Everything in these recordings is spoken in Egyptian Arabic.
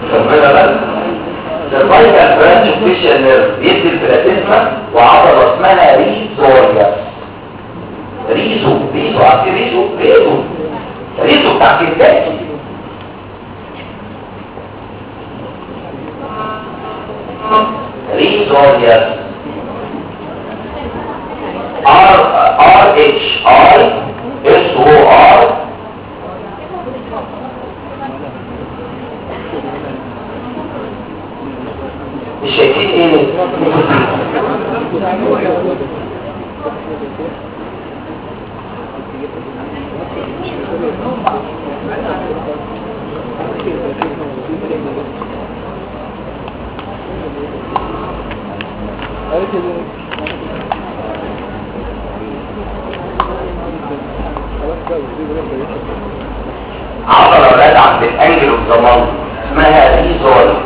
كملنا بقى سيرفايكال برانش فيشال نيرف بيدي البلاتيزما وعضله اسمها ريزوريا ريزو ريزو عارفين ريزو ريزو ريزو بتاع كنتاكي ريزوريا R R H I S O R مش شايفين ايه عضلة ولاد عند الانجل اوف ذا مالتي اسمها ريزوريا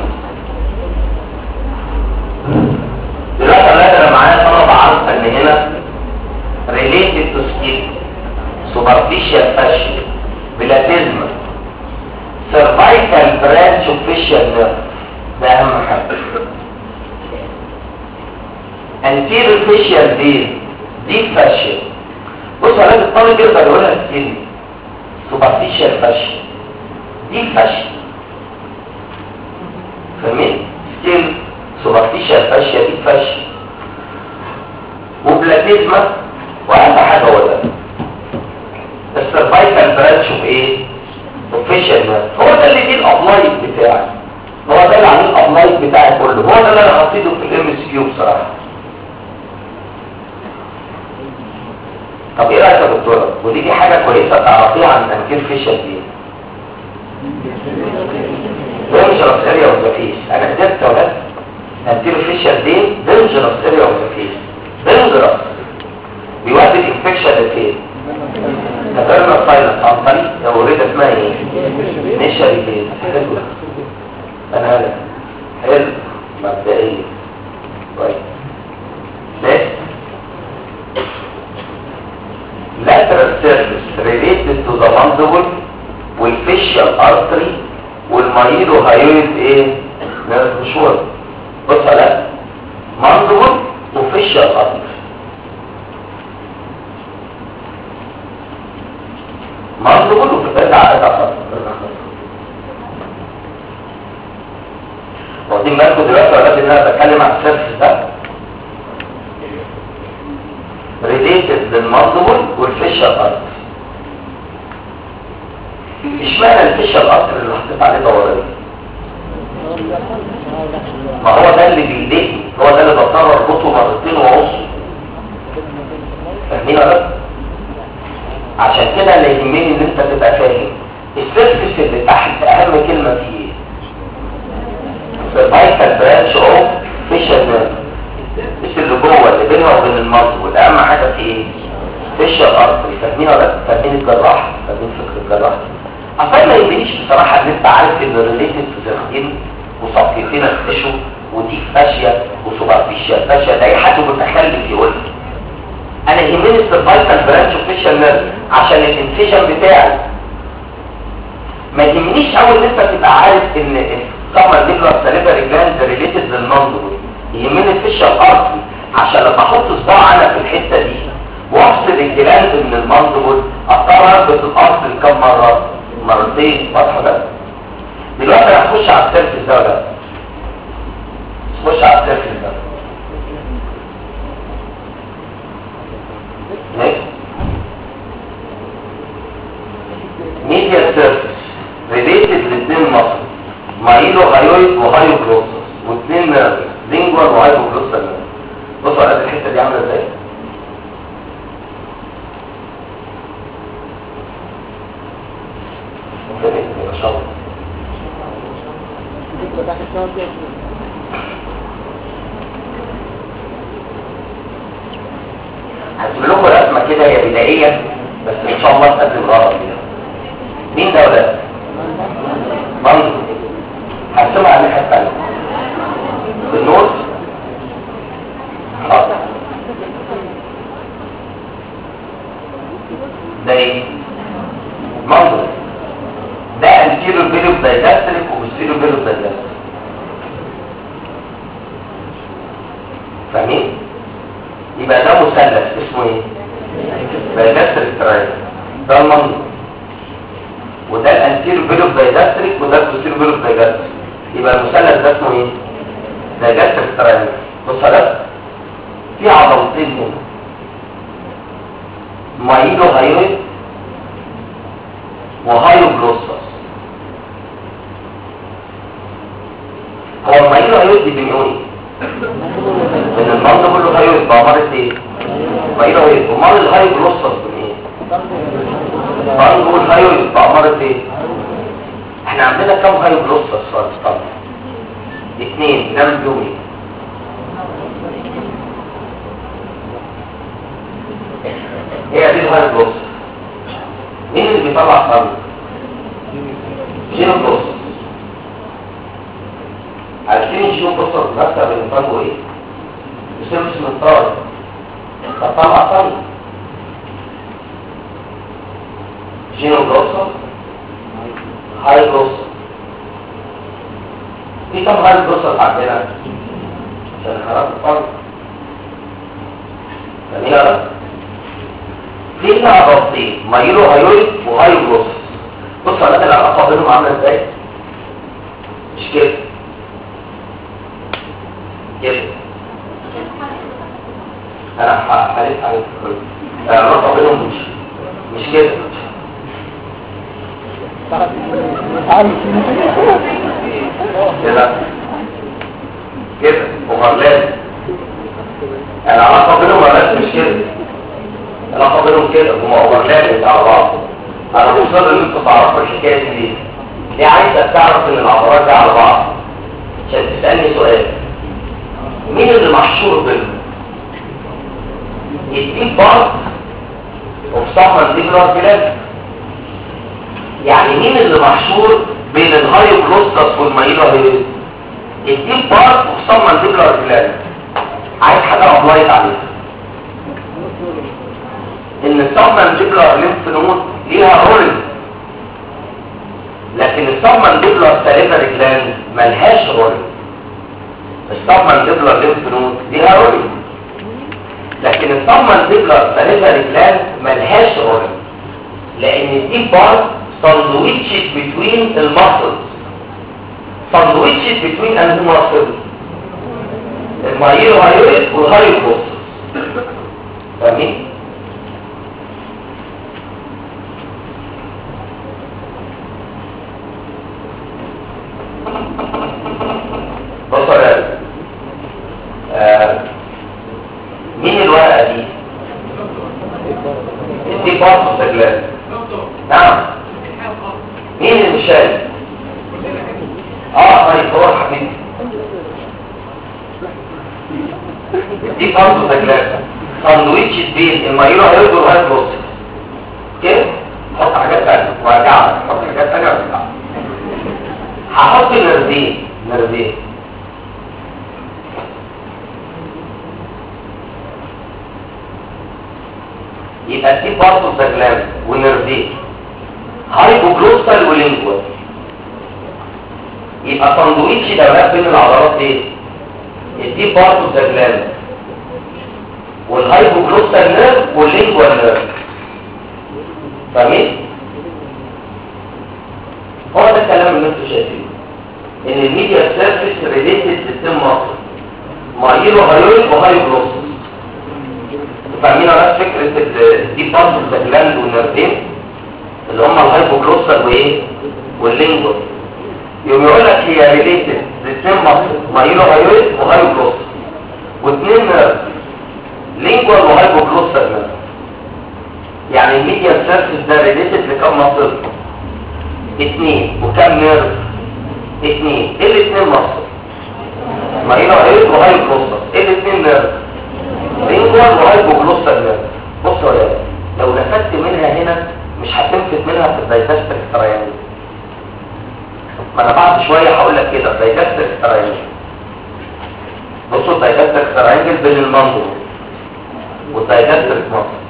دلوقتي اولاد انا معايا طلبه عارفه ان هنا ريليتد تو سكين سوبرفيشال فاشل بلاتيزما سيرفايكال برانش اوف فيشال نيرف ده اهم حاجه انتيريور فيشال فين دي فاشل بصوا اولاد الطالب يقدر يقولها سكين سوبرفيشال فاشل دي فاشل فاهمين سكين سوبرفيشال فاشيا دي فاشيا وبلاتيزما واهم حاجه هو ده السيرفايكال برانش اوف ايه اوفيشال هو ده اللي فيه الابلايت بتاعي هو ده اللي عليه الابلايت بتاعي كله هو ده اللي انا حطيته في الام اس كيو بصراحه طب ايه رايك يا دكتوره ودي دي حاجه كويسه تعرفيها عن تنكير فيشل دي dangerous area of the face انا قدرت يا ولاد anterior facial دي dangerous area of the face dangerous بيودي الانفكشن لفين تفرنا سايلنس عن طريق اوريد اسمها ايه نشري فين حلو انا هلا حلو مبدئيا كويس next lateral surface related to the mandible والفيشال artery والمايلو هايويد ايه نيرف شويه بص على منظور وفيشال ارتري منظور وفيشال ارتري واخدين بالكم دلوقتي ولا ان انا بتكلم عن السيرفس ده ريليتد للمنظور والفيشال ارتري اشمعنى الفيشال ارتري اللي حطيت عليه دوريه ما هو ده اللي بيضايقني هو ده اللي بضطر اربطه مرتين ونص فاهمين ولا لا؟ عشان كده اللي يهمني ان انت تبقى فاهم السيرفس اللي تحت اهم كلمه فيه ايه سيرفايكال برانش اوف فيشال نيرف مش اللي جوه اللي بينها وبين المنظور اهم حاجه في ايه فيشال ارتري فاهمين ولا لا؟ فاهمين الجراح فاهمين فكر الجراح اصلا ما يهمنيش بصراحه ان انت عارف ان ريليتد تو ذا وصفيتين التشو ودي فاشية وسوبرفيشيال فاشية ده اي حد متخلف يقول لي انا يهمني السيرفايكال برانش اوفيشال نيرف عشان الانفيجن بتاعي ما يهمنيش قوي ان انت تبقى عارف ان السمر ليبرال ساليفري جلاند ريليتد للمنظور يهمني الفيشال ارتري عشان لما احط صباع انا في الحته دي وافصل الجلاند من المنظور اضطر اربط الارتري كم مره مرتين واضحه ده دلوقتي انا هخش على السيرفس ده ولا خش على السيرفس ده ميديا سيرفس ريليتد لاثنين مصر مايلو هايويد وهايو جلوسس واثنين نيرفس لينجوال وهايو جلوسس بصوا على الحته دي عامله ازاي ما شاء الله هسيب لكم رسمه كده هي بدائيه بس ان شاء الله تقدم غلط فيها مين ده ولا منظر هرسمها على الناحيه الثانيه بالنور حاضر ده ايه منظر ده anterior period digastric و posterior period دايجاستريك فاهمين يبقى ده مثلث اسمه ايه دايجاستريك تراينجل ده المنظر وده الانتيرو فيلوف دايجاستريك وده البوستيرو فيلوف دايجاستريك يبقى المثلث ده اسمه ايه دايجاستريك تراينجل بص ده في عضلتين هنا مايلو هايويد وهايو جلوسس هو المايلو هايويد دي بنقول ايه ان المرض كله هايويد بقى مرض ايه مايلو هايويد ومرض الهايو جلوسس من ايه برضه الهايويد بقى مرض ايه احنا عندنا كم هايو جلوسس طبعا اثنين نعمل بيهم ايه هي دي الهاي بلوس مين اللي بيطلع صمت جينو بلوس عارفين جينو بلوس نفسها بنطلعه ايه بسيرفس من طارق تطلع صمت جينو بلوس هاي بلوس في كم هاي بلوس عندنا عشان خلاص الطرق جميل يا في هنا عضلتين مايلو هايويد وهايو جلوسس بص على العلاقه بينهم عامله ازاي مش كده كده انا حالف عليك العلاقه بينهم مش مش كده كده كده وغلاب العلاقه بينهم غلاب مش كده العلاقه بينهم كده هم اوفرلاب على بعض انا مصر ان انتوا تعرفوا الحكايه دي ليه ليه عايزك تعرف ان العضلات دي على بعض عشان تسالني سؤال مين اللي محشور بينهم الديب بارت اوف سمر ديجلر جلاند يعني مين اللي محشور بين الهايو كلوستس والمايلو هيريد الديب بارت اوف سمر ديجلر جلاند عايز حاجه ابلايت عليها ان السبمنديبلر ليمف نود ليها رولينج لكن السبمنديبلر ساليفري جلاند ملهاش رولينج السبمنديبلر ليمف نود ليها رولينج لكن السبمنديبلر ساليفري جلاند ملهاش رولينج لان دي بارت ساندويتشز بتوين الماسلز ساندويتشز بتوين انهي ماسل المايلو هايويد والهايو بوستس فاهمين بصر آه. مين الورقة دي دي باص السجلات نعم مين اللي شايف اه طيب هو حبيبي دي باص السجلات ساندويتش بين المايلو هيرد والهايد بوست كده حط حاجات تانية وارجع لك حط حاجات تانية وارجع هحط نرزين نرزين يبقى دي برضه زجلان ونرزين هايبوجلوستال ولينجوال يبقى ساندويتش دورات بين العضلات ايه دي برضه زجلان والهايبوجلوستال نيرف واللينجوال نيرف فاهمين هو ده الكلام اللي انتوا شايفينه ان الميديا سيرفيس ريليتد سيستم مصر مايلو هايويد وهايبوجلوستال فاهمين على فكرة الديب بارت الزجلاند والنرفين اللي هم الهايبوجلوسال وايه واللينجوال يوم يقول لك هي ريليتد للسيم مصر مايلو هايويد وهايبوجلوسال واثنين نيرف لينجوال وهايبوجلوسال نيرف يعني الميديا سيرفيس ده ريليتد لكم مصر اثنين وكم نيرف اثنين ايه الاثنين مصر مايلو هايويد وهايبوجلوسال ايه الاثنين نيرف لينجوال وهايبوجلوسال نيرف بص يا ولاد لو نفدت منها هنا مش هتنفذ منها في الدايجاستريك تراينجل ما انا بعد شويه هقول لك كده الدايجاستريك تراينجل بصوا الدايجاستريك تراينجل بين المنظور والدايجاستريك مصر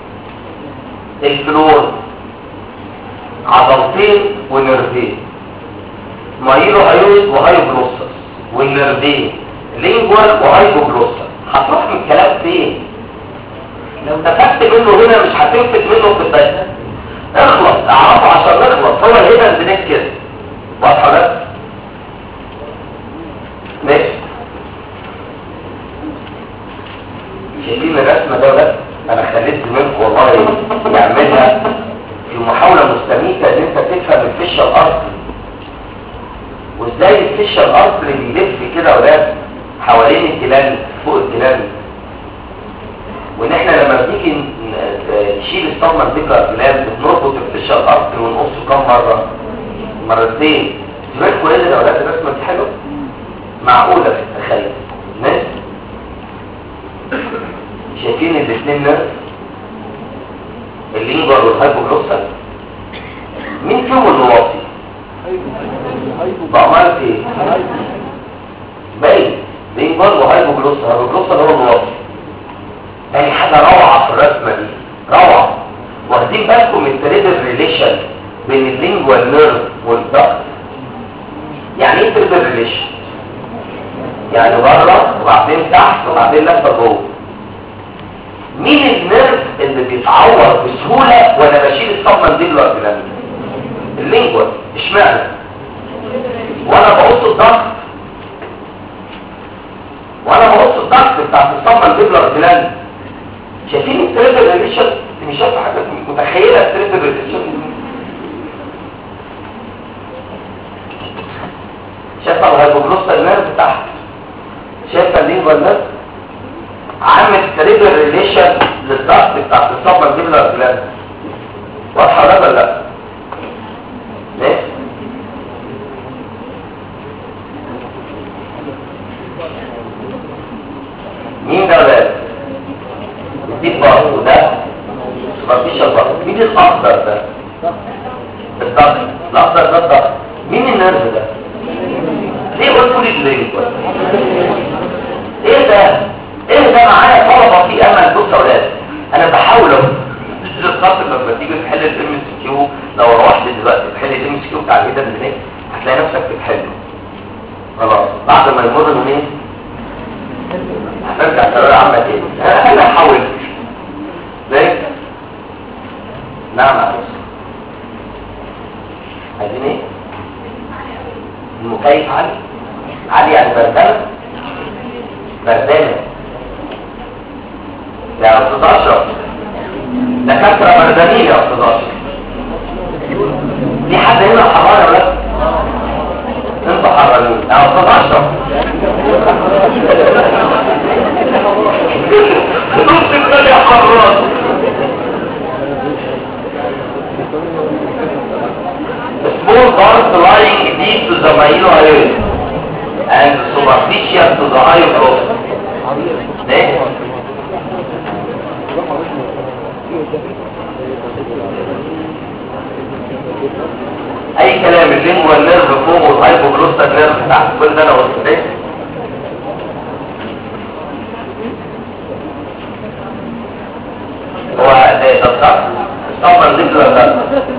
الفلور عضلتين ونرفين مايلو هايوس وهايوجلوسس والنرفين لينجوال وهايبوجلوسس هتروح من الكلام فين لو استفدت منه هنا مش هتنفد منه في البدن اخلص اعرفه عشان نخلص هو هنا البنات كده واضحه بس ماشي شايفين الرسمه ده بس انا خليت منكم والله يعملها في محاوله مستميته ان انت تفهم الفيشال ارض وازاي الفيشال ارض بيلف كده ولاد حوالين الجلال فوق الجلال وان احنا لما بنيجي ن- ن- نشيل الصدمه الذكرى الجلال بنربط الفيشال ارض ونقصه كام مره مرتين سمعتكم ايه يا اولاد الرسمه دي حلوه معقوله في التخيل ناس شايفين الاثنين ناس اللينجر والهايبوجلوسال مين فيهم اللي واطي بقى عملت ايه باين لينجر وهايبوجلوسال هايبوجلوسال هو اللي واطي يعني حاجه روعه في الرسمه دي روعه واخدين بالكم من التريدر ريليشن بين اللينجوال نيرف والضغط يعني ايه تريدر ريليشن يعني بره وبعدين تحت وبعدين لفه جوه مين النيرف اللي بيتعور بسهوله وانا بشيل الصدمه دي دلوقتي اللينجوال اشمعنى وانا بقص الضغط وانا بقص الضغط بتاعت الصدمه الدبلر جلاند شايفين التريبل ريليشن مش شايفه حاجه متخيله التريبل ريليشن شايفه الهايبوجلوسال نيرف تحت شايفه اللينجوال نيرف عامل تريبل ريليشن للضغط بتاعت الصدمه الدبلر جلاند واضحه ولا ولا لا ليه مين ده ولاد دي بار وده سوبرفيشال بار مين الاخضر ده الضغط الاخضر ده الضغط مين النرف ده ليه قلت لي اللينجوال ايه ده ايه ده معايا طلبه في امل بص يا اولاد انا بحاول اهو الخاطر لما تيجي تحل الام اس كيو لو روحت دلوقتي تحل الام اس كيو بتاع الهيدا البنات هتلاقي نفسك بتحله خلاص بعد ما يمر يومين هترجع ثانويه عامه تاني انا انا حاولت ليه؟ نعم معلش عايزين ايه؟ المكيف عالي عالي يعني بردانه بردانه يا استاذ اشرف دكاتره بردانين يا استاذ اشرف في حد هنا حرارة ولا انت حرانين يا استاذ اشرف نص الدنيا حران small parts lying deep to the myelin and superficial to the eyebrow. ليه؟ اي كلام اللينجوال النيرف فوق والهايبوجلوستال نيرف تحت كل ده انا قلت ليه هو ده ده صح طبعا ذكر ده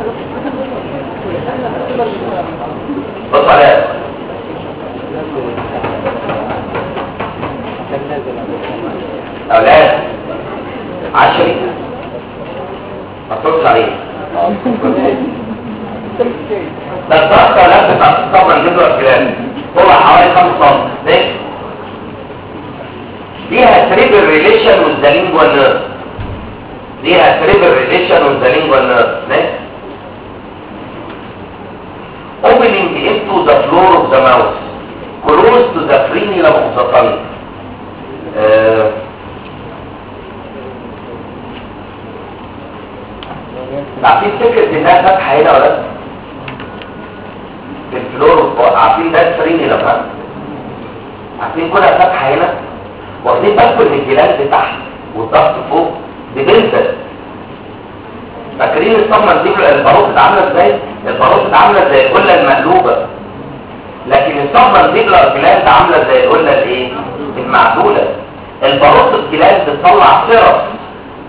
بص عليها اولاد عشري ما تبص عليه ده الضغط ولا بتاع الصبر الجدول الكلام هو حوالي 5 سم ليه؟ ليها تريبل ريليشن with the lingual nerve ليها تريبل ريليشن with the lingual nerve ليه؟ opening into the floor of the mouth close to the frenulum of the tongue آه، عارفين فكرة انها فتحة هنا ولا لا؟ في الفلور عارفين ده الفريني لما عارفين كلها فتحة هنا واخدين بالكم ان الجلال تحت والضغط فوق بتنزل فاكرين الصمة دي الباروت عاملة ازاي؟ الباروت عاملة زي القلة المقلوبة لكن الصمة دي الجلاند عاملة زي القلة الايه؟ المعدولة الباروت الجلاند تطلع سيرس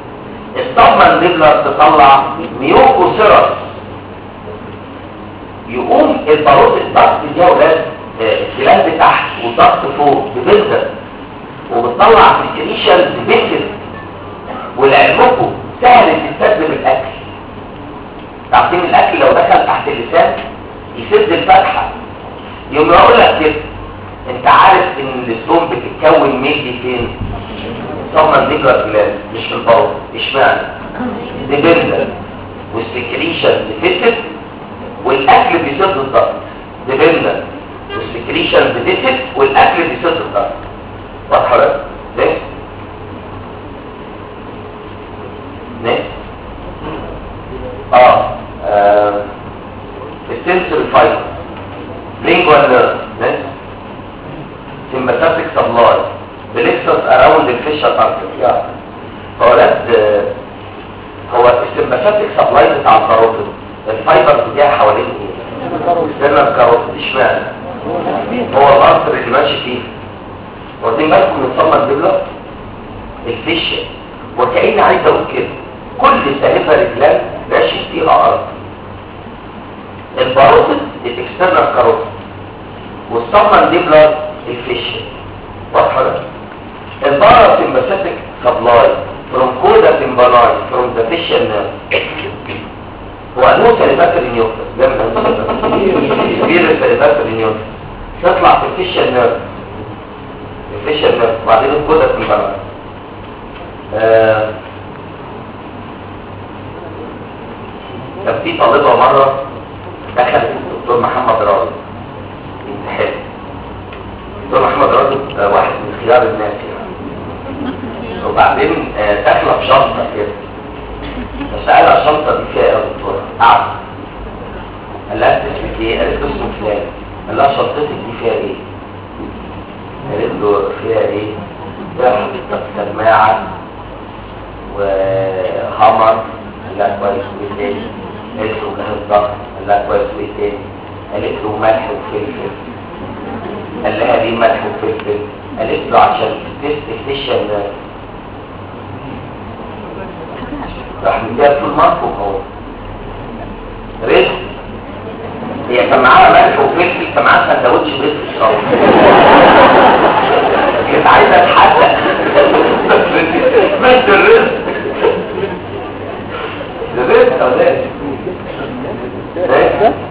الصمة الدبلر تطلع ميوكو سيرس يقوم الباروت الضغط دي يا ولاد الجلاند تحت والضغط فوق بتنزل وبتطلع سكريشن بيكتر ولعلمكم سهل تستخدم الاكل تعرفين الاكل لو دخل تحت اللسان يسد الفتحه يوم يقول لك كده انت عارف ان السوم بتتكون ميلي فين ثم ديجر جلاند مش في الباروت اشمعنى ديبندنت والسكريشن بتسد والاكل بيسد الضغط ديبندنت والسكريشن بتسد والاكل بيسد الضغط واضحه ولا ليه ليه اه آه. السنسوري فايبر lingual nerve ليه sympathetic supply plexus around the facial artery يعني فولاد هو السمباثيك سبلاي بتاع الكاروتيد الفايبر بتاعها حوالين ايه استنى الكاروتيد اشمعنى هو الارتر اللي ماشي فيه واخدين بالكم من صمم الدبلة الفيش وكأني عايز اقول كده كل سالفة رجلان ماشي فيها ارض الباروتيد الاكسترنال كاروتيد والصمم دبلة الفيش واضحة ده البارا سمباثيك سبلاي from coda tympani from the facial nerve هو انه سليباتري نيوكلس جنب كبير سليباتري نيوكلس تطلع في الفيشال نيرف الفيشال نيرف وبعدين الكودا تيمباناي كان في طالبة مرة دخلت الدكتور محمد راضي امتحان الدكتور محمد راضي واحد من خيار الناس يعني وبعدين داخله بشنطه كده فسالها الشنطه دي فيها ايه يا دكتوره قعد قال لها انت اسمك ايه قالت له اسمه فلان قال لها شنطتك دي فيها ايه قالت له فيها ايه فيها حضرتك سماعه وهمر قال لها كويس وايه تاني قالت له جهاز ضغط قال لها كويس وايه تاني قالت له ملح وفلفل قال لها ليه ملح وفلفل قالت له عشان تست اكتشن راح مديها طول مصر اهو رزق هي كان معاها ملح وفلفل كان معاها سندوتش بيض في الشرب كانت عايزه تحدق بس الرزق ده رزق ولا ايه؟ رزق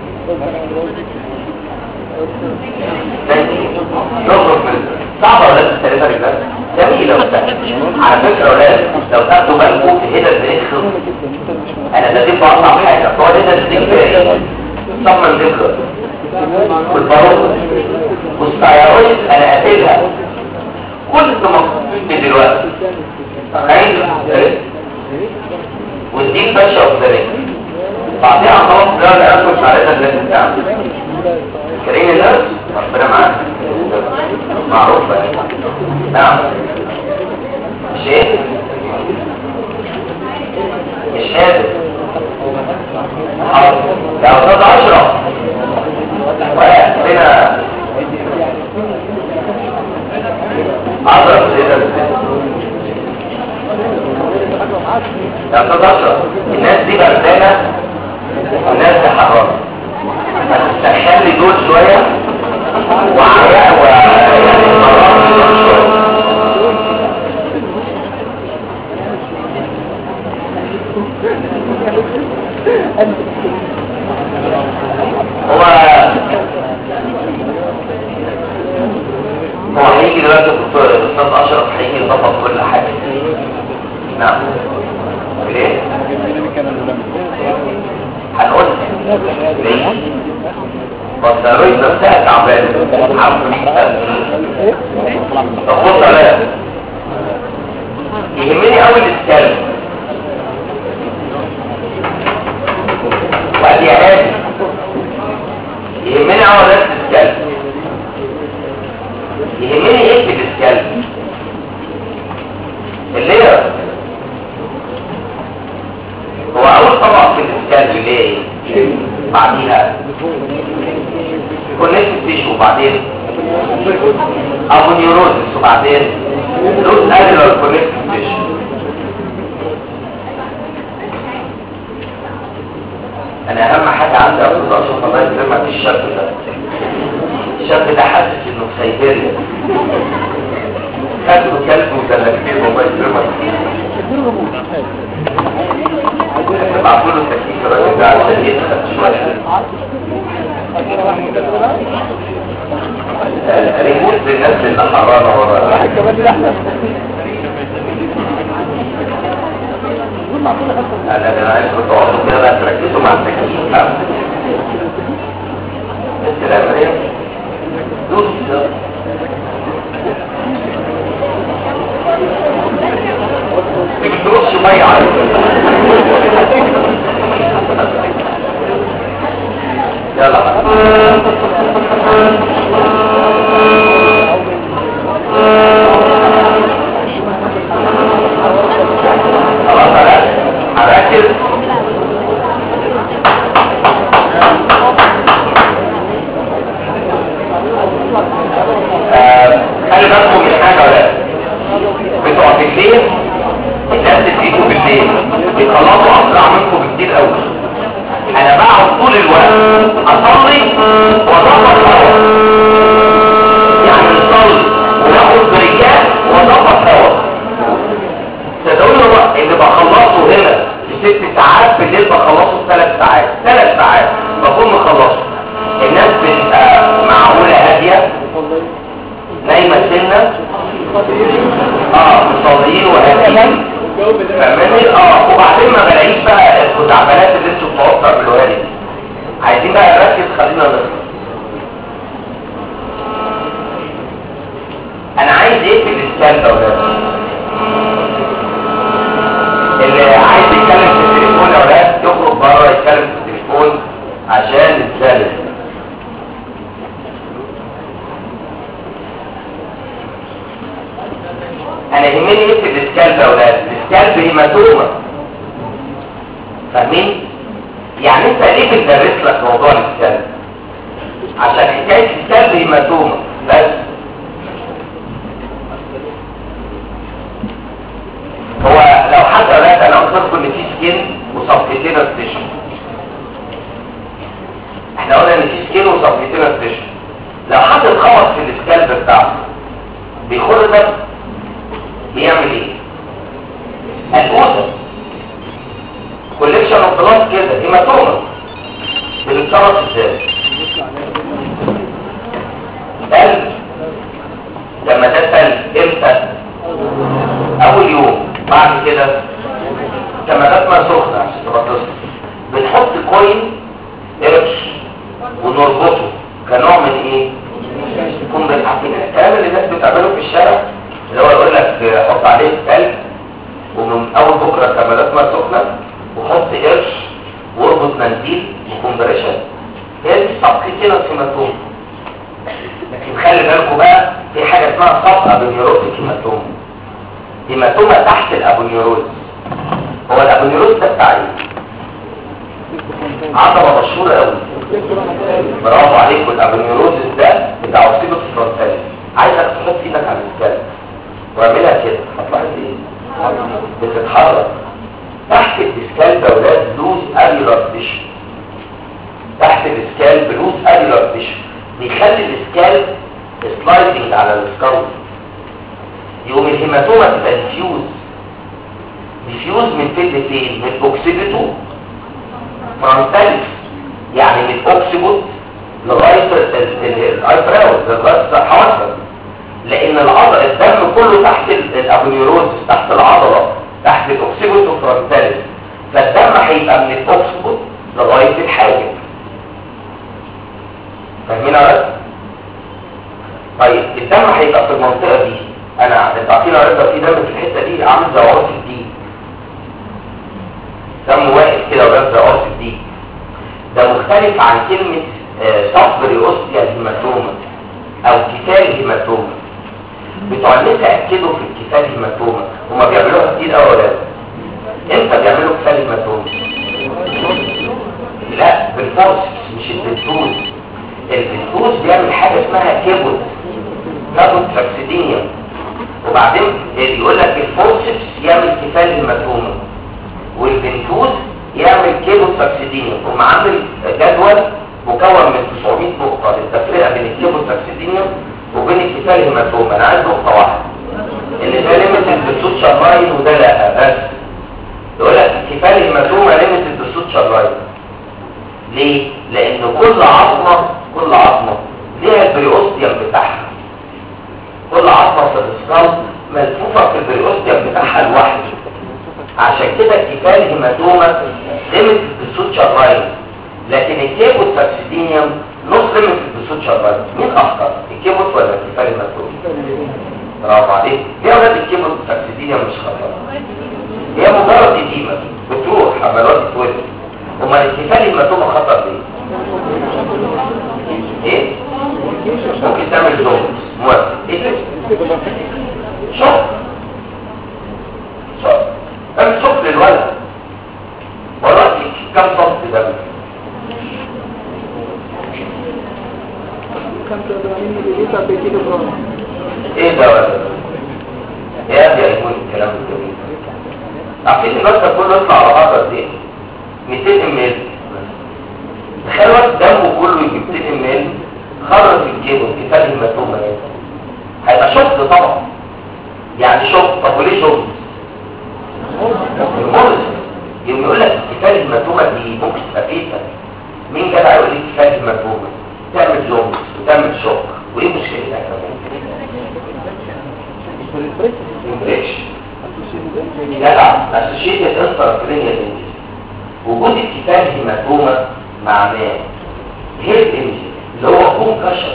صعبة ولا تستريبها رجال جميلة وسهلة على فكرة ولاد لو تاخدوا بالكم في هنا البريك انا ده دي بقطع حاجة هو هنا البريك فيه صمم دبلر والباروت والسيارات انا قاتلها كل مقصود دلوقتي عين والدين باشا وزرين بعدين خلاص ده اللي اكل عليها اللي بتاعه كريم الناس ربنا معاك معروفة نعم شيء مش قادر حاضر يا أستاذ أشرف واحد هنا أضرب كده يا أستاذ أشرف الناس دي بردانة والناس دي حرارة هتستخلي دول شوية وعياء ويعني مرات دول شوية هو هو هيجي دلوقتي الدكتور الاستاذ اشرف هيجي يظبط كل حاجه نعم ليه؟ هنقول ليه؟ والضرويد نفسها تعبانه طب بص عليا يهمني قوي الاسكال وادي يا هادي يهمني قوي الاسكال يهمني ايه في الاسكال اللير هو اول طبق في الاسكال اللي هي ايه بعديها كونكت تيشو وبعدين ابو نيوروزس وبعدين لوز ادرال كونكت تيشو انا اهم حاجه عندي ابو الاشرف الله يكرمك الشاب ده الشاب ده حاسس انه في سيبيريا خدوا كلب وثلاجتين الله يكرمك ابعتوا له تكييف الراجل ده عشان يدخل شويه ريموت بالناس اللي حرانه ورا انا انا عايز كنت اقعد كده بقى تركزوا مع التكييف ها السلام عليكم دوس تدوس ميه يلا خلاص هركز خلي بالكم من حاجه ولا بتوع بالليل الناس اللي بيجوا بالليل بيخلصوا اسرع منكم بكتير قوي انا بقعد طول الوقت اصلي واظبط هوا يعني نصلي وناخد بريكات واظبط هوا صدقوني هو اللي بخلصه هنا في ست ساعات بالليل بخلصه في ثلاث ساعات ثلاث ساعات بكون مخلصه الناس بتبقى معقوله هاديه نايمه سنه اه مصليين وهاديين فاهماني اه وبعدين ما بلاقيش بقى الخزعبلات اللي انتوا بتوعوا تعملوها لي عايزين بقى نركز خلينا نركز انا عايز ايه في الاسكان ده ولاد اللي عايز يتكلم في التليفون يا ولاد يخرج بره يتكلم في التليفون عشان نتكلم انا يهمني ايه في الاسكالب يا ولاد الاسكالب هيماتوما فاهمين يعني انت ليه بتدرس لك موضوع الاسكالب عشان حكايه الاسكالب هيماتوما بس هو لو حد قال انا قلت لكم ان في سكين وصفيتين ستيشن احنا قلنا ان في سكين وصفيتين ستيشن لو حد اتخبط في الاسكالب بتاعه بيخر دم بيعمل ايه الأوزة كوليكشن اوف بلاد كده هيماتوما بنتصرف ازاي قلب لما ده سلب امتى اول يوم بعد كده كمادات ما سخنة عشان تبقى تصل بنحط كوين قرش ونربطه كنوع من ايه يكون بالعقيدة الكلام اللي الناس بتعمله في الشارع اللي هو يقول لك حط عليه تلج ومن اول بكره كمالات ما سخنه وحط قرش واربط منديل وكمبريشن هي دي سبكتين هيماتوم لكن خلي بالكم بقى في حاجه اسمها سب ابونيوروتيك هيماتوم هيماتوما تحت الابونيوروز هو الابونيوروز ده بتاع ايه؟ عضله مشهوره قوي برافو عليكم الابونيوروزس ده بتاع اوسيبوس فرونتاليس عايزك تحط ايدك على السكالب واعملها كده هتلاحظ ايه بتتحرك تحت الاسكال ده ولاد لوز ابيلار تيشو تحت الاسكال بلوز ابيلار تيشو بيخلي الاسكال سلايدنج على السكال يقوم الهيماتوما تبقى ديفيوز ديفيوز من فين لفين من اوكسيبيتو فرونتاليس يعني من اوكسيبوت لغايه الايبراوز لغايه حواسك لان العضل الدم كله تحت الابونيوروز تحت العضله تحت الاوكسيبوت فرونتاليس فالدم هيبقى من الاوكسيبوت لغايه الحاجب فاهمين يا رد طيب الدم هيبقى في المنطقه دي انا انت عارفين يا رد في دم في الحته دي عامل زي عرف الدين دم واقف كده وده زي عرف الدين ده مختلف عن كلمه صبري اوستيا هيماتوما او كتال هيماتوما بتوع النساء اكدوا في الكفال هيماتوما هما بيعملوها كتير قوي ولا امتى بيعملوا كفال هيماتوما لا بالفورسكس مش البنتوز البنتوز بيعمل حاجه اسمها كيبوت كابوت تراكسيدينيا وبعدين يقول لك الفورسكس يعمل كفال هيماتوما والبنتوز يعمل كيلو ساكسيدينيوم يقوم عامل جدول مكون من 900 نقطه للتفرقه بين الكيلو ساكسيدينيوم وبين الكفايه الهيماتوما انا عايز نقطه واحده ان ده ليميتد بالسوتشر لاين وده لا بس يقول لك الكفايه الهيماتوما ليميتد بالسوتشر لاين ليه؟ لان كل عظمه كل عظمه ليها البريوستيوم بتاعها كل عظمه في الاسكال ملفوفه في البريوستيوم بتاعها لوحده عشان كده الكفايه الهيماتوما ليميتد بالسوتشر لاين لكن الكيبوت ساكسيدينيوم نص ليميتد بالسوتشر لاين مين اخطر الكيبوت ولا الكفايه الهيماتوما برافو عليك ليه اولاد الكيبوت ساكسيدينيوم مش خطر هي مجرد اديمه بتروح اما الوقت تولد امال الكفايه الهيماتوما خطر ليه ايه ممكن تعمل زوم موافق ايه ده شوف شوف كم شوف للولد والله كم صوت ده ايه ده ولا يا دي هيكون الكلام الجميل عارفين المادة كله يطلع على بعض قد ايه 200 مل تخيل واحد دمه كله يجي 200 مل خرج الجيب وكفايه الماتومه يعني هيبقى شفت طبعا يعني شفت طب وليه شفت المرض يوم يقول لك كفايه الماتومه دي ممكن تبقى فيتا مين جدع يقول لي كفايه الماتومه تعمل جومس وتعمل شوك وايه مشكلتها كمان امبريشن جدع اسوشيتد انتركرينيال انجز وجود الكفايه الهيماتوما معناه هيد انجز اللي هو كونكشن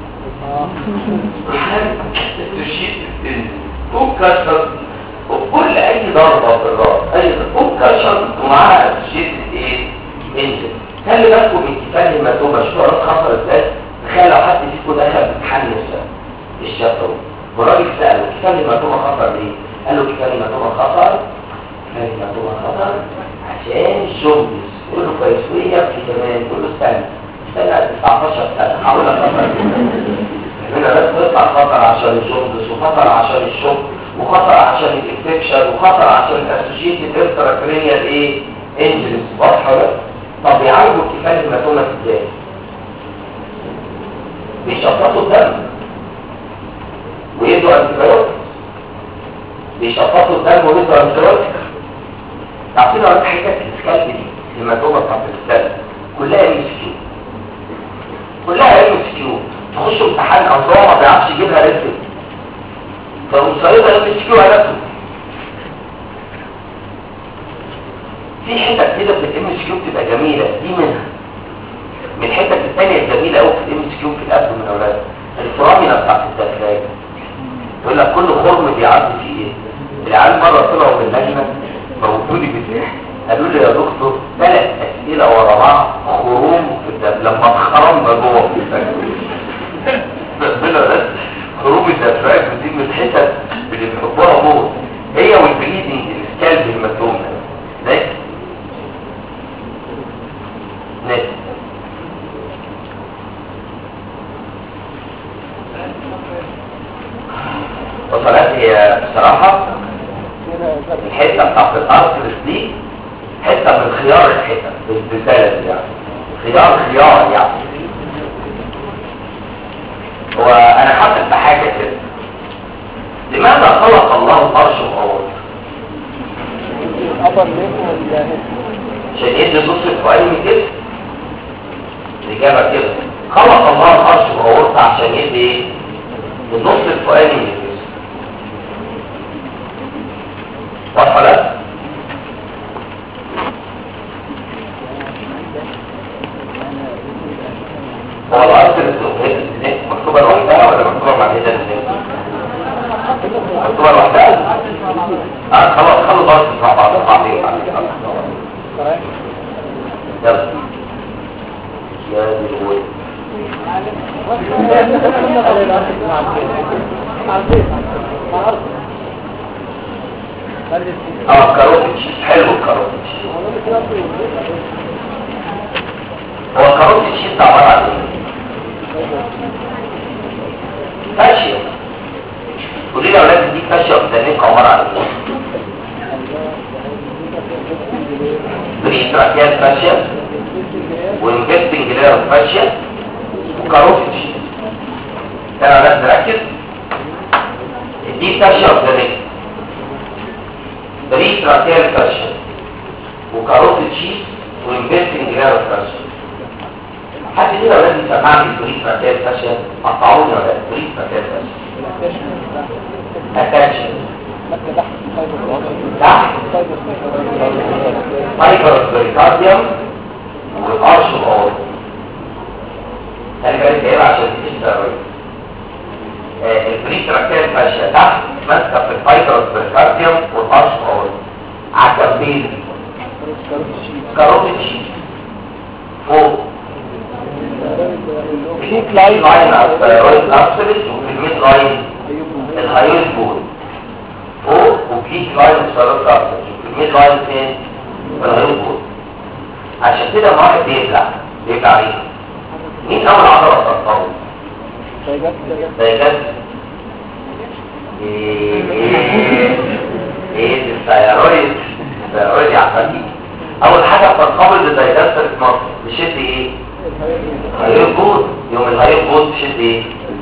اسوشيتد كونكشن وكل اي ضربه في الراس اي كونكشن ومعاها اسوشيتد ايه انجز خلي بالكم من كفايه الهيماتوما شوفوا الراس خطر ازاي تخيل لو حد فيكم دخل امتحان الشفوي والراجل ساله كفايه الهيماتوما خطر ليه قال له كفايه الهيماتوما خطر كفايه الهيماتوما خطر عشان الجوندس يقول له كويس وهي في كمان يقول له استنى استنى 19 سنه هقول لك خطر هنا بس تطلع خطر عشان الجوندس وخطر عشان الشوك وخطر عشان الانفكشن وخطر عشان الاسوشيتد انتراكرينيال ايه انجلز واضحه ولا طب يعالجوا الكفايه الهيماتوما ازاي بيشفطوا الدم ويدوا انتبيوتكس بيشفطوا الدم ويدوا انتبيوتكس تعطينا وقت حاجات السكالب دي الهيماتوما بتاعت السكالب كلها ام اس كيو كلها ام اس كيو تخش امتحان انظار ما بيعرفش يجيبها رسم فمصيبه ام اس كيو على في حتت كده في الام اس كيو بتبقى جميله دي منها من الحتت الثانيه الجميله قوي في الام اس كيو في القلب من اولاد الفرامله بتاعت الداخليه يقول لك كل خرم بيعدي فيه ايه العيال مره طلعوا من اللجنه موجودي بالله قالوا لي يا دكتور ثلاث اسئله ورا بعض خروم في الدم لما اتخرمنا جوه في الدم ربنا بس خروم الدفاع دي من الحتت اللي بيحبوها موت هي والبليدنج السكالب المدوم ده ناس وصلت هي بصراحة الحتة بتاعت الأرسلس دي حتة من خيار الحتة بالبلد يعني خيار خيار يعني وأنا حاسس بحاجة كده لماذا خلق الله الأرش والأرض؟ عشان يدي نص الفؤاد من كده الإجابة كده خلق الله الأرش والأرض عشان يدي النص الفؤاد من كده واضحه لا هو الارض مكتوبه لوحدها ولا مكتوبه مع الهدى مكتوبه لوحدها اه خلاص خلوا الارض مع بعض بعضين يلا يا دي الوي اه كاروتيتش حلو الكاروتيتش هو الكاروتيتش ده عباره عن ايه فاشيه قولي لي يا اولاد دي فاشيه قدامك عباره عن ايه بريد بريتراكيال فاشيا وانفستنج لاير فاشيا وكاروتيد شيز كان على نركز دي فاشيا اوف بريتراكيال فاشيا وكاروتيد شيز وانفستنج لاير فاشيا حد كده لازم يسمعني بريتراكيال فاشيا قطعوني ولا بريتراكيال فاشيا اتنشن تحت فايبر بريكارديوم والارش الاول خلي بالك ايه عشان تشتغل البريتراكيال فاشيا تحت ماسكه في الفايبر بريكارديوم والارش الاول على الجنبين كاروتيد شيت فوق في لاين لاين الثيرويد ابسوليت وفي الميد لاين الهايويد بول فوق وبليك لاين الثيرويد ابسوليت وفي الميد لاين فين الهايويد بول عشان كده ما واحد بيبلع بيبلع عليه مين اول عضله تنطوي دايجاست ايه ايه ايه الثيرويد الثيرويد يا عفاكي اول حاجه بتنقبض الدايجاستر في مصر بشد ايه هيربوط يوم الهيربوط تشد ايه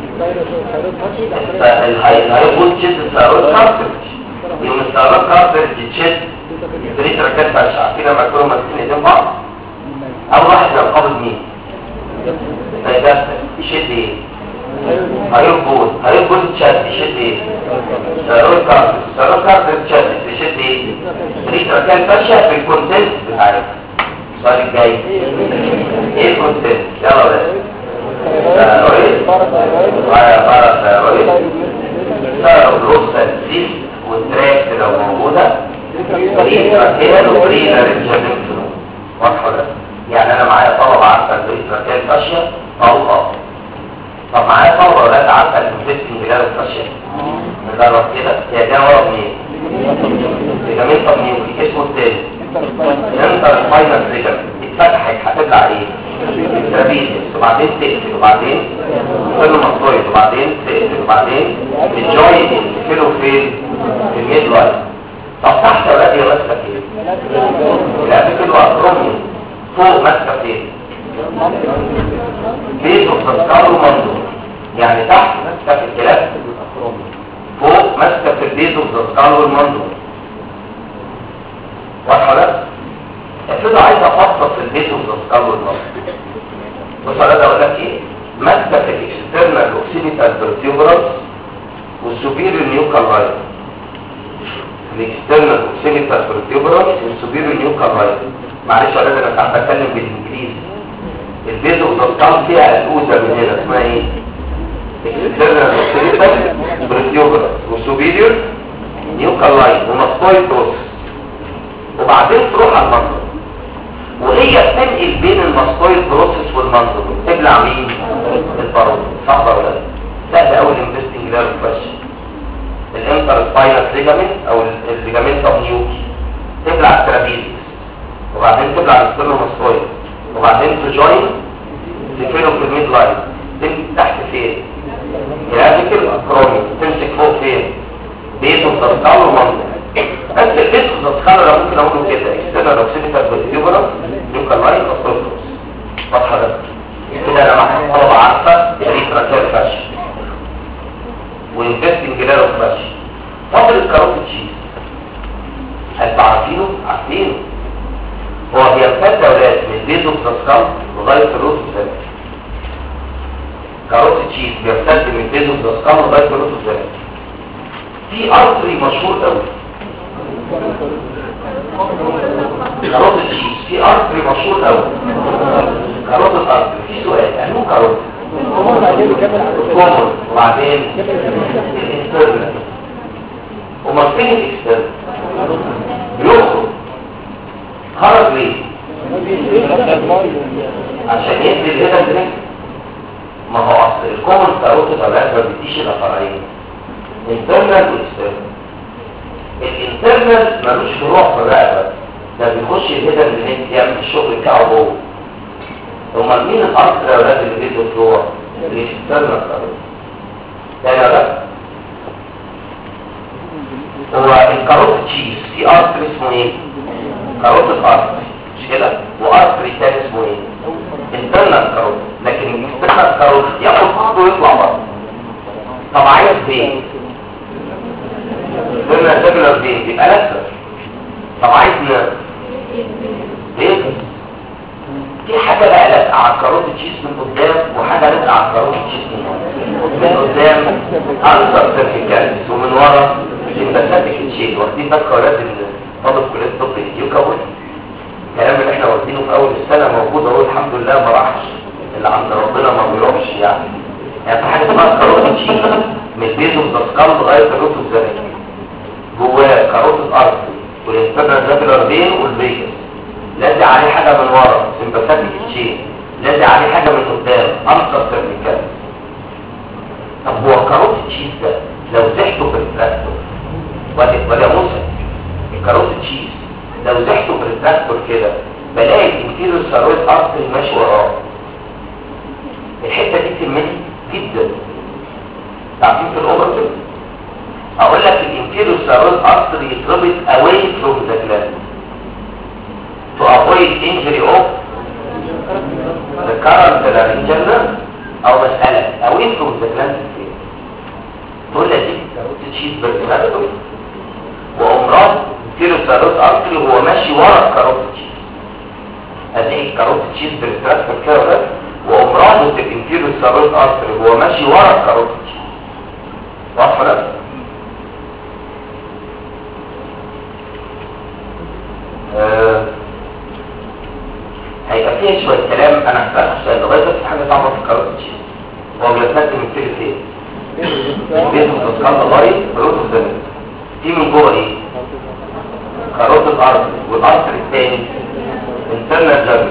الهيربوط تشد الثيرويد كارترج يوم الثيرويد كارترج تشد بريت ركات فاشعة كده لما يكونوا ماسكين ايدين بعض اول واحد ينقبض مين دايجاستر يشد ايه هيربوط هيربوط تشد يشد ايه الثيرويد كارترج الثيرويد كارترج تشد يشد ايه بريت ركات فاشعة في الكونتنت بتاعتها السؤال الجاي ايه الكونتنت يلا بس ثيرويد وعلى بارا ثيرويد ثيرويد سيست والتراكت لو موجودة بريتراكيال وبرينر الجنين واضحة ده يعني انا معايا طلبة عارفة البريتراكيال فاشيا او اه طب معايا طلبة ولاد عارفة الانفستنج جلال الفاشيا نجرب كده هي جايه ورا منين؟ ليجامنت طب مين اسمه التاني انتر سباينال ليجامنت اتفتحت هتبلع ايه؟ ترابيزيس وبعدين تقفل وبعدين تقفل مصطويد وبعدين تقفل وبعدين الجوينت تقفله فين؟ في الميد لاين طب تحت ولا دي ماسكه فين؟ لا بتبقى اكرومي فوق ماسكه فين؟ بيت وتذكره منظور يعني تحت ماسكه في الكلاب فوق ماسكه في البيت وتذكره المنظور واضحه ولا؟ افرض عايز افصل في البيت وتذكره المنظور بص انا اقول لك ايه؟ ماسكه في الاكسترنال اوكسيديتال فيرتيبرال والسوبيريور نيوكال لاين الاكسترنال اوكسيديتال فيرتيبرال والسوبيريور نيوكال لاين معلش يا ولاد انا ساعات بتكلم بالانجليزي البيت وتذكره فيها الأوزة من هنا اسمها ايه؟ اكسترنال اوكسيديتال فيرتيبرال والسوبيريور نيوكال لاين وماسكويد بروسس وبعدين تروح على المنظر وهي بتنقل بين الماسكويد بروسس والمنظر تبلع مين البارود صح ولا لا سهل قوي الانفستنج ده الفش الانتر سباينال ليجامنت او الليجامنت اوف نيوكي تبلع الترابيزيس وبعدين تبلع الستيرنوماسكويد وبعدين تجوين تقفله في الميد لاين تمسك تحت فين جرافيكال كرومي تمسك فوق فين بيته تذكره ومنظر بس البيت تذكره لو ممكن اقوله كده اكسترنال اوكسيديتال فيرتيبرال نيوكال لاين وستيرنوس واضحه ده كده انا مع طلبه عارفه ريت ركال فاشل وانفستنج جلال فاشل فاضل الكاروت تشيز هل عارفينه عارفينه هو بيمتد يا ولاد من بيزو بلاسكال لغايه الروس الثاني كاروت تشيز بيمتد من بيزو بلاسكال لغايه الروس الثاني في ارتري مشهور قوي كاروت تشيز في ارتري مشهور قوي كاروت الارتري في سؤال يعني مو كاروت الكومر وبعدين الانترنال وما فين الاكسترنال بيخرج خرج ليه عشان يدي الهدى درينك ما هو اصل الكومن كاروت طبعا ما بيديش الا فرعين انترنال واكسترنال الانترنال ملوش فروع في الرقبه ده بيخش الهدى درينك يعمل الشغل بتاعه جوه امال مين الاصل يا ولاد اللي بيدوا فروع الاكسترنال كاروت تاني يا ولاد هو الكاروت تشيز في ارتر اسمه ايه كاروت الارتر مش كده عايز بين قلنا سيجولار بين يبقى لسه طب عايز نيرف ليه في حاجة بقى لازقة على الكاروت تشيز من قدام وحاجة لازقة على الكاروت تشيز من ورا من قدام أنصر سيرفيكاليس ومن ورا سيمباثيك تشيز واخدين بالك يا ولاد ان طالب كلية طب يوكاول الكلام اللي احنا واخدينه في أول السنة موجود اهو الحمد لله ما راحش اللي عند ربنا ما بيروحش يعني يعني في حاجة اسمها الكاروت تشيز من البيز اوف ذا سكال لغاية الروت اوف ذا جواه كاروت الأرض والانترنال جابلر بين والبيجس لازق عليه حاجة من ورا سمباثيك تشين لازق عليه حاجة من قدام أمسر سيرفيكال طب هو كاروت تشيز ده لو زحته في التراكتور ولا ولا موسى الكاروت تشيز لو زحته في التراكتور كده بلاقي الانفيريور ثايرويد ارتري ماشي وراه الحتة دي تهمني جدا تعرفين في الاوبرتيف اقول لك الانفيريور ثايرويد ارتري يتربط away from the gland to avoid injury of the current laryngeal nerve او مسألة away from the gland تقول لك دي تشيز بالكارotid وامراض انفيريور ثايرويد ارتري وهو ماشي ورا الكاروتيد تشيز هذه الكاروتيد تشيز بالكارotid كده وامراض الانفيريور ثايرويد ارتري وهو ماشي ورا الكاروتيد تشيز واضحه ولا آه، هيبقى فيها شوية كلام انا هسألك سؤال لغاية بس حاجة صعبة في الكاروت تشيز هو بيتمثل من فيه فين؟ البيت متسكال لغاية كاروت الزمن في من جوه ايه؟ كاروت الارض والارض الثاني انترنال جابل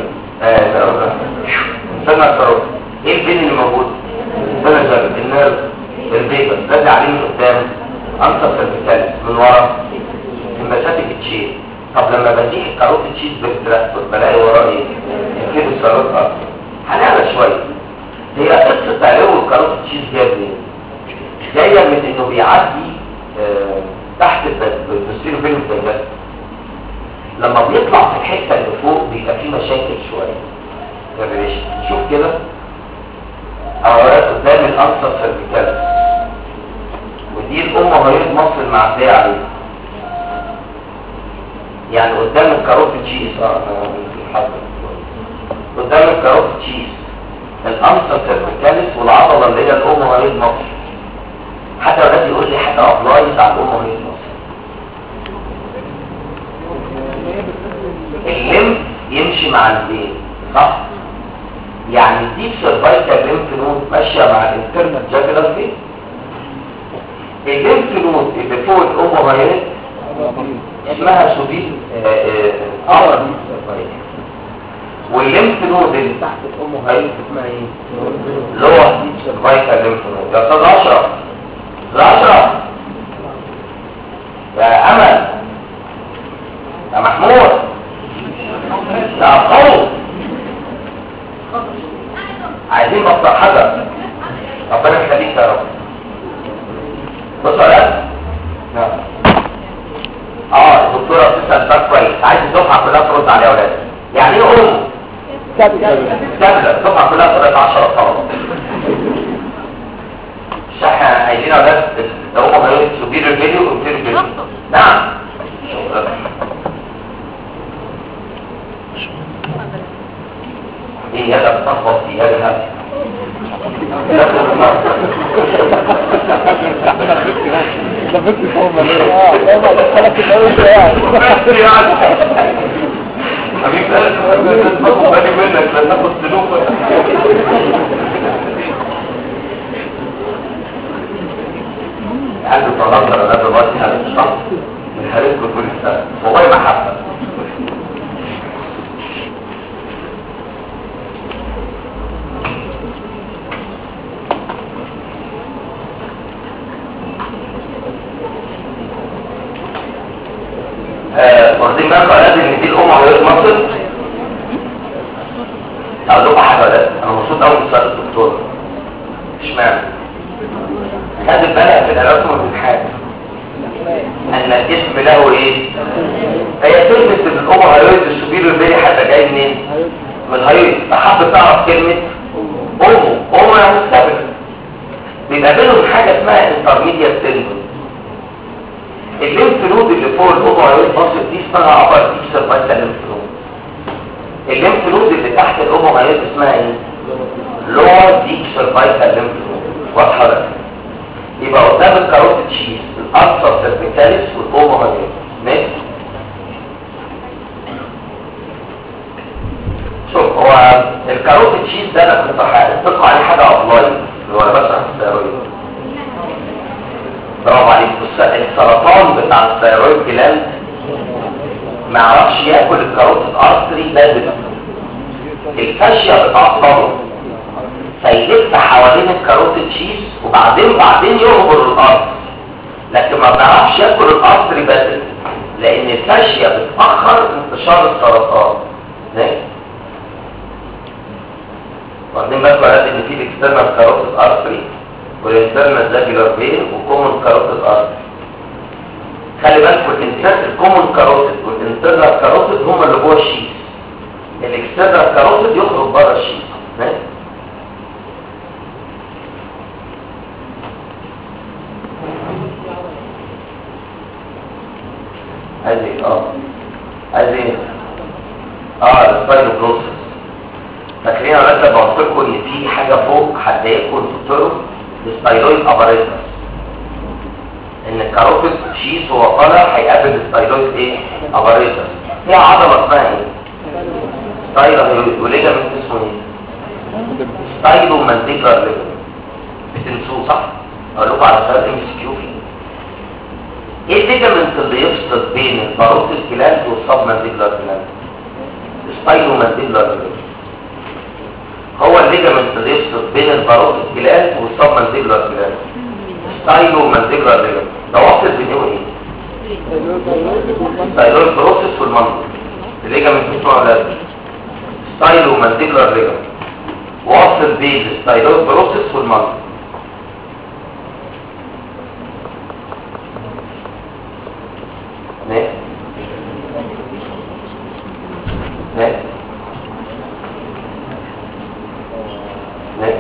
انترنال كاروت ايه البين اللي موجود؟ انترنال جابل النيرف البيبس لازق عليه من قدام انصر سيرفيكاليس من ورا المسافة التشيل طب لما بديح الكاروت تشيز بالتراكتور بلاقي وراه ايه كده الكاروت ارض هنعمل شويه هي قصه علو الكاروت تشيز جايه منين جايه من انه بيعدي آه تحت البستيرو فيلم الدجاج لما بيطلع في الحته اللي فوق بيبقى فيه مشاكل شويه فبريش شوف كده اورات قدام الانصر سيرفيكاليس ودي الام هيريد مصر معديه عليه يعني قدام الكاروت تشيز اه قدام الكاروت تشيز الانسر سيرفيكاليس والعضله اللي هي الام هريد مصر حتى ولاد يقول لي حاجه ابلايز على الام هريد مصر الليمف يمشي مع البين صح يعني الديب سيرفايكال ليمف نود ماشيه مع الانترنال جاكولار فين الليمف نود اللي فوق الام هريد اسمها سوبيل اه والليمف نود اللي تحت الام هاي اسمها ايه لور سيرفايكال ليمف نود يا استاذ اشرف يا اشرف يا امل يا محمود يا قوم عايزين نبطل حاجه ربنا يخليك يا رب بص يا نعم اه الدكتوره بتسال سؤال كويس عايز الدفعه كلها ترد عليها يا ولاد يعني ايه ام كامله الدفعه كلها طلعت 10 طلبه مش احنا عايزين يا ولاد لو هم هيقولوا سوبيريور فيديو وانفيريور فيديو نعم ايه هذا بتخبط في هذا هذا لفت فوق اه ما دخلك الاول يعني حبيب قلبي تاخد بالي منك لا تاخد سلوك عنده تنظر انا دلوقتي هذا الشخص من حالتكم كل سنه والله محبه واخدين بالكم يا ولاد ان دي الام عمليه مصر اقول لكم حاجه يا ولاد انا مبسوط قوي من سؤال الدكتور اشمعنى خد بالك في العلاقه من حاجه ان الجسم له ايه هي كلمه ان الام هيرويد السوبيريور البيري حتى جاي منين من هيرويد فحب تعرف كلمه امه امه يعني مستقبل بيبقى بينهم حاجه اسمها انترميديت تندون الليمف نود اللي فوق الاوبوهايويد ماسل دي اسمها ابر ديب سيرفايكال ليمف نود الليمف نود اللي تحت الاوبوهايويد اسمها ايه لور ديب سيرفايكال ليمف نود واضحه بقى يبقى قدام الكاروتيد شيز الارثر سيرفيكاليس والاوبوهايويد ماشي شوف هو الكاروتيد شيز ده انا كنت هتطلع عليه حاجه ابلاي اللي هو بشرح الثيرويد برافو عليك بص السرطان بتاع الثيرويد جلاند ما يعرفش ياكل الكاروتيد ارتري بدري الفاشيه بتعطله فيلف حوالين الكاروتيد شيز وبعدين بعدين يهبر الارض لكن ما بنعرفش ياكل الارتري بدري لان الفاشيه بتاخر انتشار السرطان ماشي واخدين بالكم يا ان في الاكسترنال كاروتيد ارتري والانترنال جاجولار فين وكومن كاروتيد ارتري خلي بالكم الانترنال الكومن كاروتيد والانترنال كاروتيد هما اللي جوه الشيز الاكسترنال كاروتيد يخرج بره الشيز ماشي عايز ايه اه عايز ايه اه السباينوكلوسس فاكرين يا ولاد لما قلت لكم ان في حاجه فوق هتضايقكم انتوا بتقولوا الستايلويد اباريتس ان الكاروتيد شيس وهو طالع هيقابل الستايلويد ايه اباريتس فيها عضله اسمها ايه ستايلو وليجامنت اسمه ايه ستايلو مانديبلر ليجامنت بتنسوه صح اقول لكم على سؤال ام اس كيو فيه ايه الليجامنت اللي يفصل بين الباروتيد جلاند والسب مانديبلر جلاند ستايلو مانديبلر ليجامنت هو الليجامنت اللي يفصل بين الباروتيد جلاند والسب مانديبلر جلاند ستايلو مانديبلر ليجامنت ده واصل بين ايه وايه ستايلو بروسيس والمنطق الليجامنت اسمه اولاد ستايلو مانديبلر ليجامنت واصل بين الستايلو بروسيس والمنطق ماشي ماشي ماشي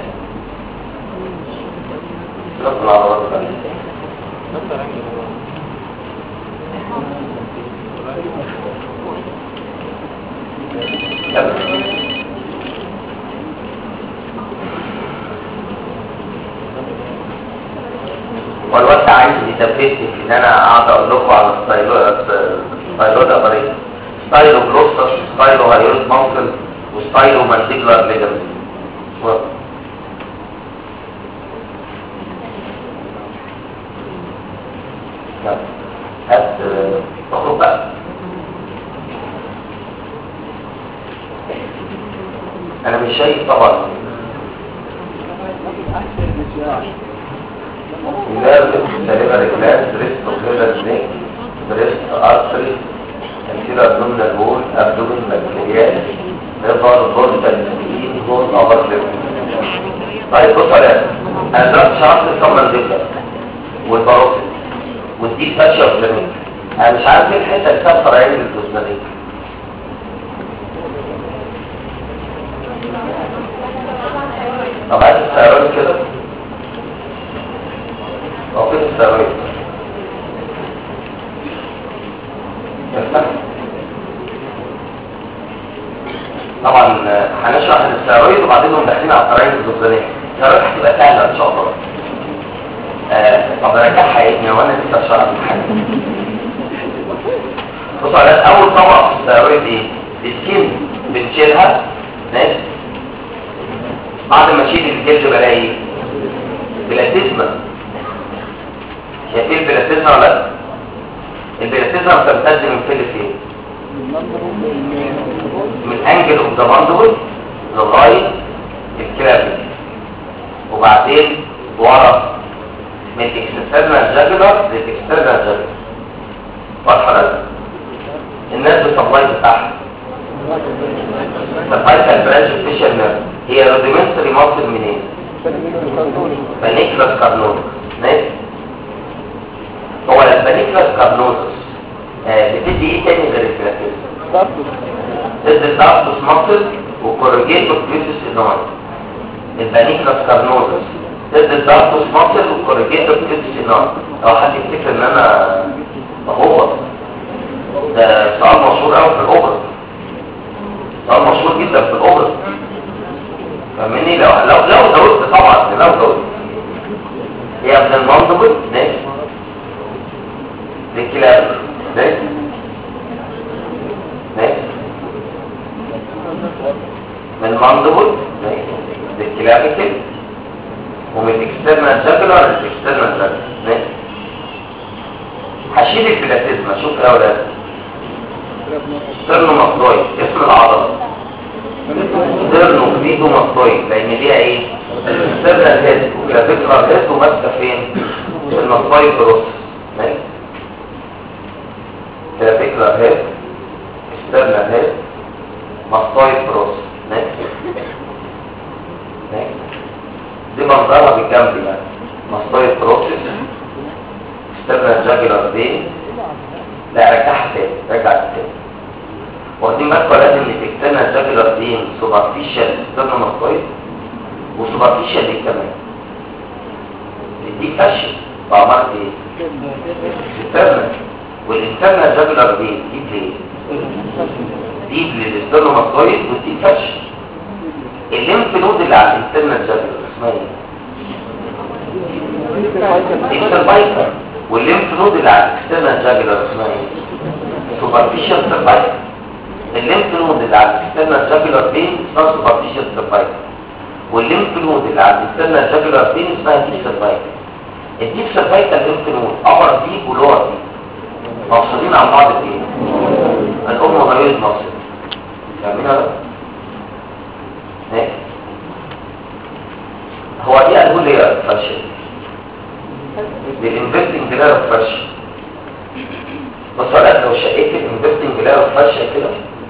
شوف العضلات الثانية والوقت عايز يثبتني في ان انا اقعد اقول لكم على الستايلو الستايلو ده بريد ستايلو جلوسس ستايلو هايروس مانكل وستايلو مانديبلر ليجامنت هات اخرج بقى انا مش شايف طبعا نيرف سليفر جلاس بريست اوكيولار سنيك بريست ارتري انتيرا ابدومينال وول ابدومين بكتيريال ليفر بورتال سكين جول ابر ليفر طيب بص على انا ضربت شرط الكومانديبلر والباروتين والديب فاشيا اوبلانيك انا مش عارف ايه الحته اللي فيها فرعين للجزمانيك طب عايز الثيرويد كده هو فين الثيرويد يفتح طبعا هنشرح الثيرويد وبعدين نقوم داخلين على الفرعين الجزمانيك الثيرويد هتبقى سهله ان شاء الله آه، طب رجعها يا ابني وانا لسه شرح حاجه بصوا على اول طبقه في الثيرويد ايه السكين بنشيلها ماشي بعد ما اشيل الجلد بلاقي ايه بلاتيزما شايفين البلاتيزما ولا لا البلاتيزما بتمتد من فين لفين من انجل اوف ذا ماندبل لغايه الكلابي وبعدين ورا من الاكسترنال جاجولار للاكسترنال جاجولار واضحه لك الناس بسبلاي بتاعها سبايكال برانش فيشر نيرف هي روديمنتري ماسل منين بانيكلاس كارنوزس ماشي هو البانيكلاس كارنوزس آه بتدي ايه تاني غير البلاتيزم تدي الدارتوس ماسل وكورجيتو كليتوس ادوان البانيكلاس كارنوزس ضد الدارتوس ماسل والكوريجيتور كيتسينار لو حد يفتكر ان انا بغوط ده سؤال مشهور قوي في الاوبرا سؤال مشهور جدا في الاوبرا فاهمني لو لو لو زودت طبعا لو زودت هي من المنطقة ماشي للكلاب ماشي ماشي من المنطقة ماشي للكلاب كده ومن الاكسترنال جاكولار للاكسترنال جاكولار ماشي هشيل البلاتيزم اشوف ايه يا ولاد سترنوماستويد اسم العضلة سترنوكليدوماستويد لان ليها ايه سترنال هيد وكلافيكولار هيد وماسكه فين في الماستويد بروس ماشي كلافيكولار هيد سترنال هيد ماستويد بروس ماشي ماشي دي منظرها بالجنب يعني ماستويد بروسس سترنال جاكولار فين لا رجعها تاني رجع تاني واخدين بالكم لازم نتكتنا جاكولار دين سوبرفيشال سترنوماستويد وسوبرفيشال دي كمان دي فشل بعمرت ايه سترنال والانترنال جاكولار دين دي ليه دي للسترنوماستويد ودي فشل الليمف نود اللي على الانترنال جاكولار اسمها ايه السرفايكر والليمف نود اللي على الاكسترنال جاكولار اسمها ايه سوبرفيشال سرفايكر الليمف نود اللي على الاكسترنال جاكولار فين اسمها سوبرفيشال سرفايكر والليمف نود اللي على الاكسترنال جاكولار فين اسمها ديب سرفايكر الديب سرفايكر الليمف نود ابر ديب ولور ديب مفصولين عن بعض بايه الام غير مفصل فاهمين ولا ايه هو دي هنقول ايه فشل للانفستنج لاير فشل بص على لو شقيت الانفستنج لاير فشل كده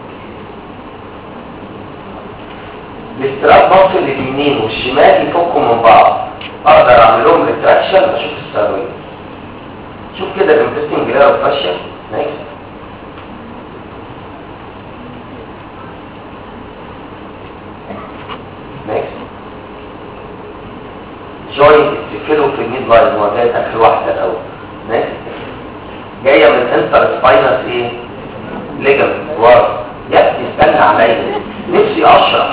الاستراب مصر اليمين والشمال يفكوا من بعض اقدر اعمل لهم ريتراكشن اشوف السرويه شوف كده الانفستنج لاير فشل نيكست نيكست جوينت تفكروا في الميد لاين هو جاي اخر واحده الاول نيكست جايه من انتر سباينس ايه ليجمنت ورا يا ابني استنى عليا نفسي اشرح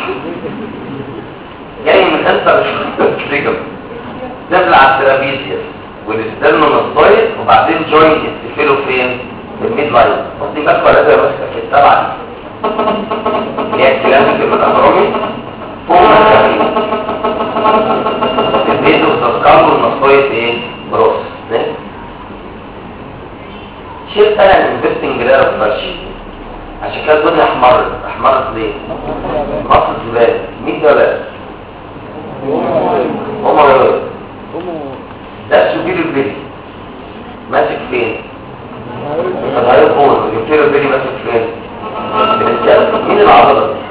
جاي من انتر سباينس ليجمنت نازل على الترابيزيوس والاسترنوماستويد وبعدين جوينت تفكروا فين في الميد لاين واخدين بالكم ولا ده ماسكه في السبعه دي هي الكلام في الاهرامي فوق البيت والتذكار والمصطوية ايه بروس شيل انا الانفستنج لاير فرش عشان كده الدنيا احمرت احمرت ليه مصر الزبالة مين ده بقى هما غير ده سوبير البيلي ماسك فين الغير فوق الجبتير البيلي ماسك فين بالنسبة مين العضلة دي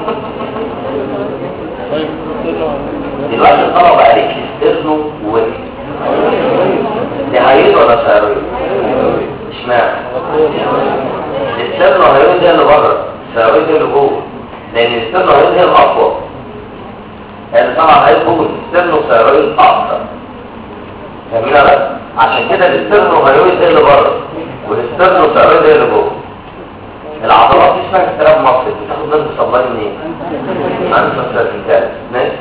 دلوقتي الطلب عليك الاسترنو وولي دي هيد ولا سيرويد اشمعنى الاسترنو هيد هي اللي بره السيرويد هي اللي جوه لان الاسترنو هيد هي الاقوى لان طبعا هيد جوه الاسترنو سيرويد اكتر فاهمين بس عشان كده الاسترنو هيد هي اللي بره والاسترنو سيرويد هي اللي جوه العضلات دي اسمها اكتراب مصر بتاخد نسبه صباين منين؟ عن سنترال ناس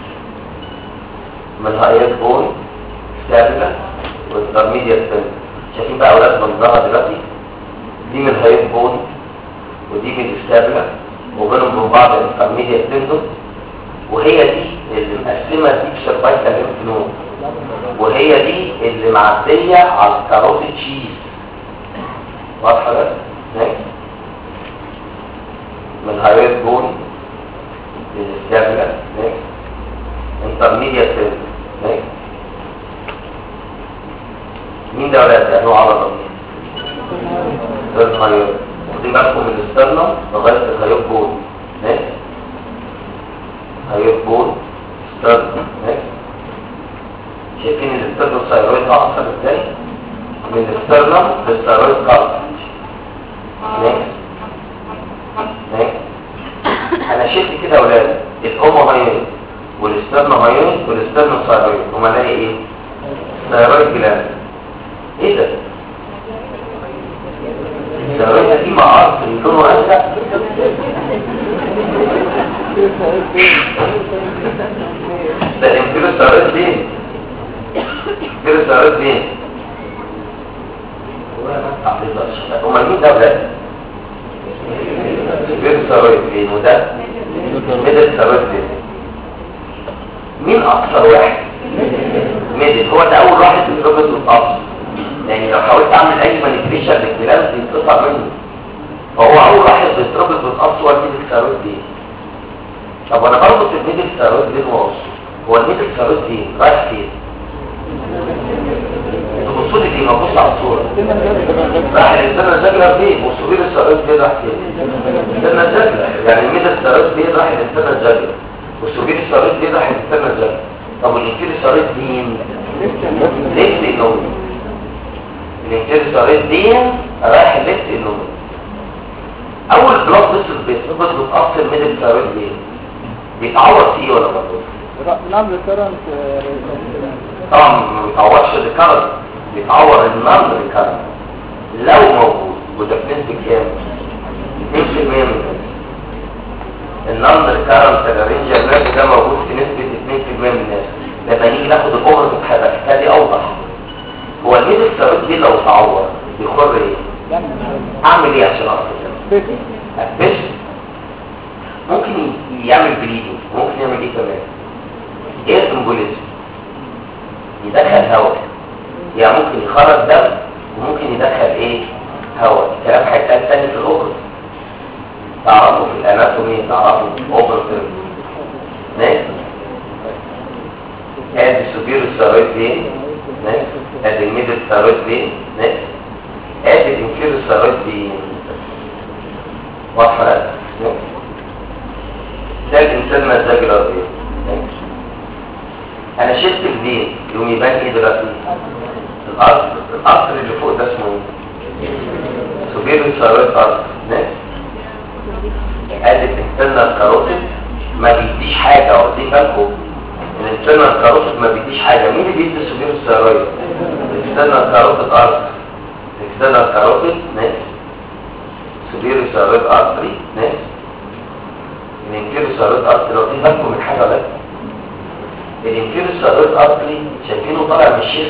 من هايات بون ستابلة والترميديا ستابلة شايفين بقى اولاد منظرها دلوقتي دي من هايات بون ودي من الستابلة وبينهم وبين بعض الترميديا ستابلة وهي دي اللي مقسمة دي بسرفايكال ليمف نود وهي دي اللي معدية على الكاروت تشيز واضحة بس؟ نايس من هايات بون للستابلة نايس انترميديت سيل مين ده ولاد يعني هو عضله ستيرن هايوب ودي بالكم من الاسترنم لغايه الهايوب بول ماشي هايوب بول ستيرن ماشي شايفين الاسترنم ثايرويد اقصر ازاي من الاسترنم للثايرويد كارتج ماشي ماشي انا شلت كده يا ولاد الاومو هايوب والاسترنو هايوين والاسترنو ثايرويد ايه ده الثيرويد دي مقار في لونه ازرق ده الانفيرو الثيرويد فين الانفيرو الثيرويد فين امال مين ده ولاد الانفيرو الثيرويد فين وده ميدل الثيرويد فين مين اكثر واحد ميدل هو ده اول واحد في الروبوت والقبض يعني لو حاولت اعمل اي مانيبيوليشن للكلام بيتقطع منه فهو اول واحد بيتربط بالقبض هو الميدل الثيرويد دي طب وانا بربط الميدل الثيرويد دي ونص هو الميدل الثيرويد دي رايح فين تبصوا لي دي ما بص على الصوره راح الانسان الزجلة فين والصغير الثيرويد دي راح فين الانسان الزجلة يعني الميدل الثيرويد دي راح الانسان الزجلة والصغير الثيرويد دي راح الانسان الزجلة طب والانفير الثيرويد دي ليفت النوم الانفير الثيرويد دي رايح الليفت النوم اول بلوك بس بيتربط بتأثر ميدل الثيرويد دي بيتعور فيه ولا برضه نعم ريكرنت طبعا ما بيتعورش الريكارنت بيتعور النون ريكارنت لو موجود وده بنسبة كام؟ 2% من الناس النون ريكارنت الرينجر نيرف ده موجود في نسبة 2% من الناس لما نيجي ناخد الأمر بتحرك دي أوضح هو الميد الثيرويد دي لو اتعور بيخر ايه؟ اعمل ايه عشان اعرف بس ممكن يعمل بليدنج ممكن يعمل ايه كمان ايه امبوليزم يدخل هواء يعني ممكن يخرج دم وممكن يدخل ايه هواء الكلام هيتقال تاني في الاوبر تعرفوا في الاناتومي تعرفوا في الاوبر ناس ادي سوبير الثيرويد فين ناس ادي الميدل الثيرويد فين ناس ادي الانفير الثيرويد فين واضحه لا ده الانسان مزاج راضي انا شلت الدين يوم يبان ايه دلوقتي القصر القصر اللي فوق ده اسمه ايه سوبير الثيرويد قصر ناس ادي الانترنال كاروتيد ما بيديش حاجه واخدين بالكم الانترنال كاروتيد ما بيديش حاجه مين اللي بيدي سوبير الثيرويد الانترنال كاروتيد ارتري الانترنال كاروتيد ناس سوبير الثيرويد ارتري ناس الانفيرو الثيرويد ارتري واخدين بالكم من حاجه ولا الانفيرو الثيرويد ارتري شايفينه طالع من الشيست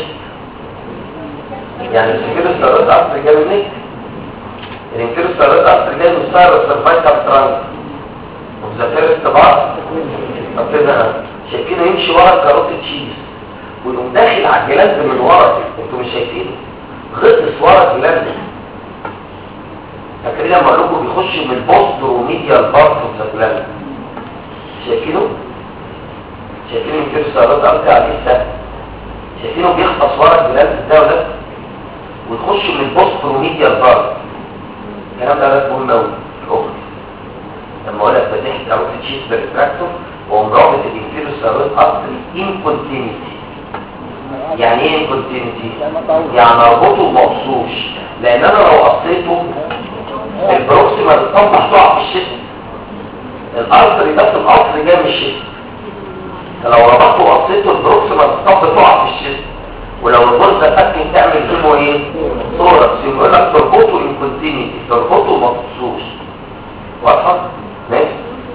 يعني الانفيرو الثيرويد ارتري جاي منين الانفيرو الثيرويد ارتري جاي من السايرو سيرفايكال ترانك وذا فيرست بار طب كده شايفينه يمشي ورا الكاروتيد تشيز ويقوم داخل على الجلاند من ورا انتوا مش شايفينه غطس ورا الجلاند فاكرين لما اقول لكم بيخش من البوست وميديال بارت اوف ذا جلاند شايفينه شايفين الانفيرو الثيرويد ارتري على السهم شايفينه بيختص ورا الجلاند ده وده ويخش من البوست وميديال بارت الكلام ده بس مهم قوي في الاوبر لما اقول لك فتحت كاروتيد تشيز بريتراكتور وقوم رابط الانفيرو الثيرويد ارتري ان كونتينيتي يعني ايه ان كونتينيتي يعني اربطه بمقصوش لان انا لو قصيته البروكسيمال الطب هتقع في الشيست الارتري ده في القصر جاي من الشيست فلو ربطته وقصيته البروكسيمال الطب تقع في الشيست ولو الغرزه فكت تعمل فيه ايه صورة يقول لك تربطه ان كونتينيتي تربطه مقصوش واضحه ماشي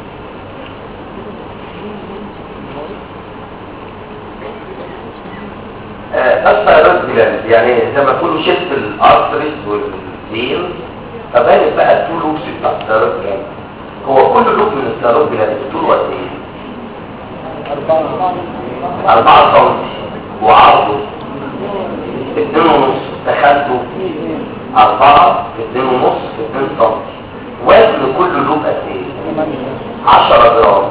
الثيرويد جلاند يعني زي ما تقولوا شفت الارتريز والفين فبانت بقى التو لوبس بتاع الثيرويد جلاند هو كل لوب من الثيرويد جلاند طوله قد ايه؟ 4 سم وعرضه 2 ونص دخلته 4 في 2 ونص في 2 سم وزن كل لوب قد ايه؟ 10 جرام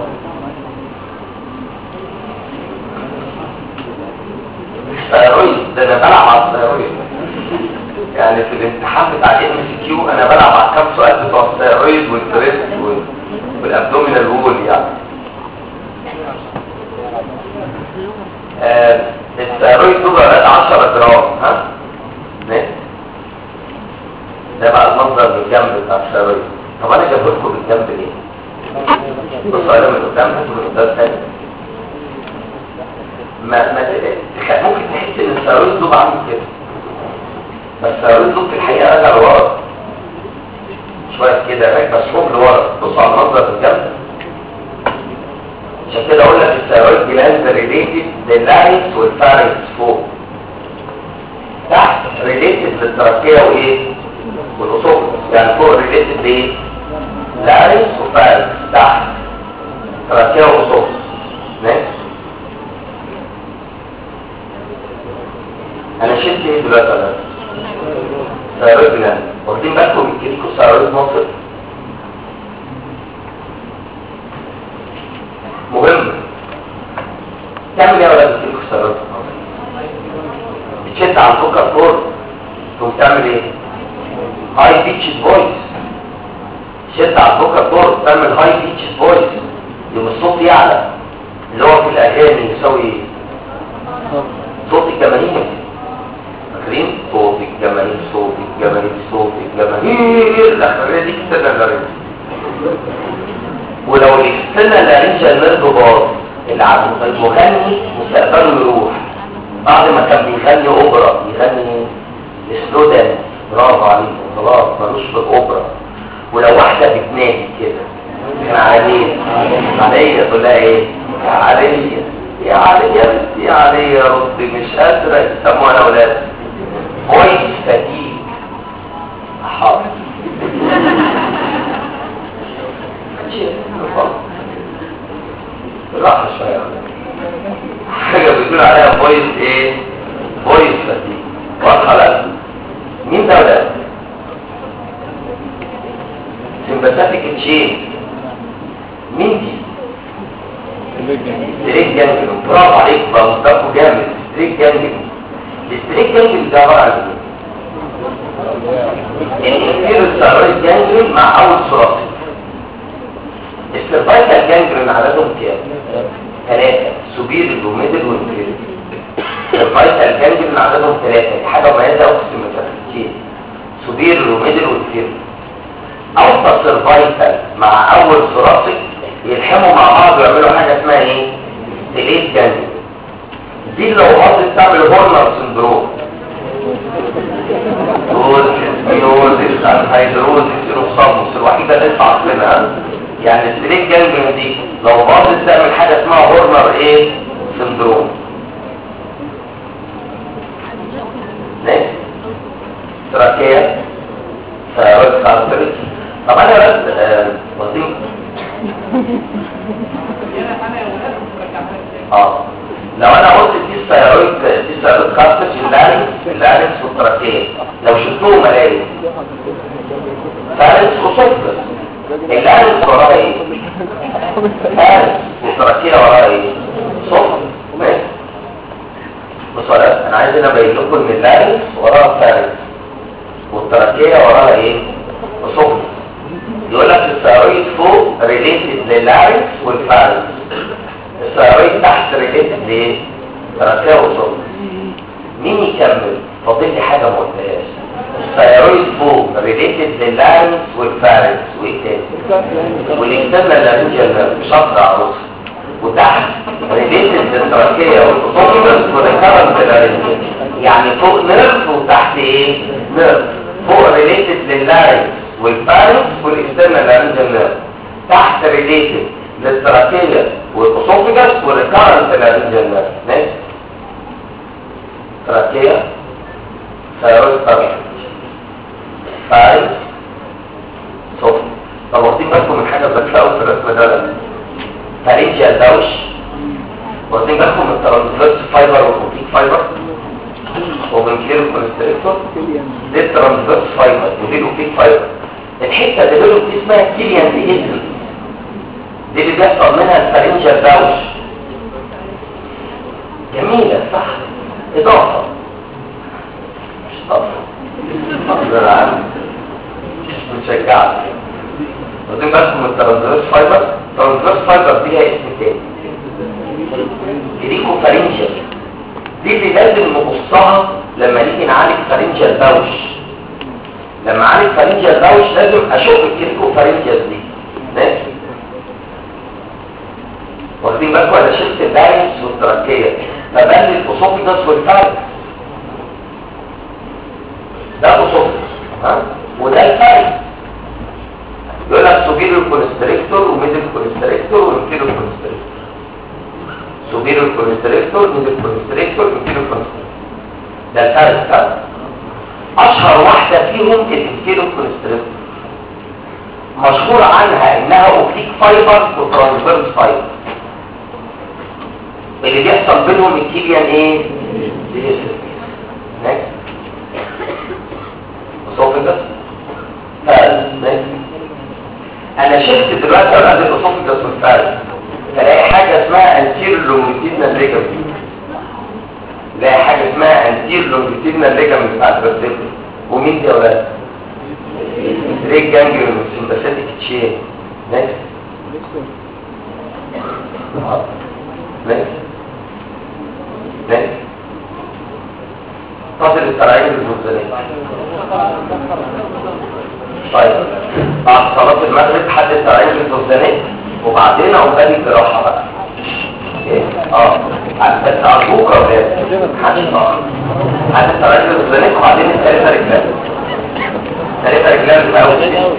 الثيرويد ده انا بلعب على الثيرويد يعني في الامتحان بتاع الام سي كيو انا بلعب على كام سؤال بتوع الثيرويد والبريست والابدومينال وول يعني آه الثيرويد دول ولاد 10 جرام ها ماشي ده بقى المنظر من الجنب بتاع الثيرويد طب انا جايب لكم بالجنب ليه؟ بصوا على من قدام هاتوا من قدام تاني ما ما ممكن تحس ان الثيرويد دوب عامل كده ريليتد للتركيه وايه والاصول يعني فوق ريليتد لايه لارنس وفارنس تحت تركيه واصول ماشي انا شلت ايه دلوقتي انا ثيرويد جلاند واخدين بالكم من كيليكو ثيرويد مصر مهم تعمل ايه يا ولاد الكيليكو ثيرويد مصر بتشد على الفوكال كورد تقوم تعمل ايه هاي بيتش فويس شد على الفوكال كورد تعمل هاي بيتش فويس يوم الصوت يعلى اللي هو في الاغاني يساوي ايه صوت الجماهير فاكرين صوت الجماهير صوت الجماهير صوت الجماهير الاخريه دي كتير لارنج ولو الاكسترنال لارنج النيرف باظ العب المغني مستقبله يروح بعد ما كان بيغني اوبرا يغني سلو دانس برافو عليكم خلاص ملوش في الاوبرا ولو واحده بتنادي كده كان على مين عليا تقول لها ايه يا عليا يا عليا يا عليا يا ربي مش قادره يسموها انا ولاد فويس فتيك حاضر راحة شوية حاجة بتقول عليها فويس ايه فويس فتيك واضحة لا مين ده ولا سمباتيك تشين مين دي ستريك جانجلون برافو عليك بقى مصطفى جامد ستريك جانجلون الستريك جانجلون ده عبارة عن ايه؟ الانفيرو ستارويد جانجلون مع اول ثلاثي السيرفايكال جانجلون عددهم كام؟ ثلاثة سوبير وميدل وانفيرو السيرفايكال جانجلون عددهم ثلاثة دي حاجة مميزة أوي في السيمتريكتين سوبير وميدل وانفيرو أوسط سيرفايكال مع أول ثلاثي يلحموا مع بعض ويعملوا حاجة اسمها ايه ديليت جانجل دي اللي هو قصد تعمل هورنر سندروم روزس ميوزس انهيدروزس روكساموس الوحيدة اللي انت عارفينها يعني الديليت جانجل دي لو باظت تعمل حاجة اسمها هورنر ايه سندروم ناس تراكية ثيرويد كارتريج طب انا بس واخدين اه لو انا قلت دي الثيرويد دي الثيرويد كارتج اللارنس اللارنس والتراكيه لو شفتوه ملايين فارنس وصفر اللارنس وراه ايه فارنس والتراكيه وراه ايه صفر ماشي بصوا يا انا عايز هنا ابين لكم ان اللارنس وراه فارنس والتراكيه وراها ايه صفر يقول لك الثيرويد فوق ريليتد للارنس والفارنس الثيرويد تحت ريليتد لايه تراكيه وصوت مين يكمل فاضل لي حاجه ما قلتهاش الثيرويد فوق ريليتد للارنس والفارنس وايه تاني والاكسترنال لارنجال مش هقطع عروس وتحت ريليتد للتراكيه والاسوفيجس والريكارنت لارنجال يعني فوق نيرف وتحت ايه نيرف فوق ريليتد للارنس والفارنس والاكسترنال لارنجال نيرف تحت ريليتد للتراكيه والاسوفيجس والريكارنت لارنجال نيرف ماشي تراكيه ثيرويد طبيعي فارنس صوت طب واخدين بالكم من حاجه ذكيه قوي في الرسم ده فارنجيال دوش واخدين بالكم من الترانسفيرس فايبر والروتيك فايبر ومن كيلو كونستريكتور دي الترانسفيرس فايبر ودي الاوبيك فايبر الحته اللي بينهم دي اسمها كيليان ديجيتل دي اللي بيحصل منها الفارنجيال دوش جميله صح اضافه مش اضافه أفضل عنه مشجعك واخدين بالكم من الترانسفيرس فايبر الترانسفيرس فايبر دي اسم تاني جريكو فارنجيال دي اللي لازم نبصها لما نيجي نعالج فارنجيال دوش لما اعالج فارنجيال دوش لازم اشوف الجريكو فارنجيال دي ماشي واخدين بالكم انا شلت الدايس والتركيه فبان الاسوفيجاس والفارنجيال ده اسوفيجاس ها وده الفارنجيال يقول لك سوبيريور كونستريكتور وميدل كونستريكتور وانفيريور كونستريكتور سوبيريور كونستريكتور ميدل كونستريكتور انفيريور كونستريكتور ده الفارس ده اشهر واحدة فيهم الانتيرو كونستريكتور مشهور عنها انها اوبليك فايبر وترانسفيرس فايبر اللي بيحصل بينهم الكيليان ايه نكست اسوفيجس فاز نكست انا شفت دلوقتي اقرا الاسوفيجس والفاز تلاقي حاجه اسمها انتير لونجيتيدنال ليجامنت تلاقي حاجه اسمها انتير لونجيتيدنال ليجامنت بتاعت الرسل ومين دي يا ولاد ريك جانجليون سمباثيك تشين نكست نكست نكست فاضل التراعيم المنزلية طيب بعد صلاة المغرب حد التراعيم المنزلية وبعدين عقبال الجراحة بقى إيه؟ اه بس ارجوك يا ولاد حد اه حد التراعيم المنزلية وبعدين الثالثة رجلان ثلاثة رجلان بتبقى أول شيء.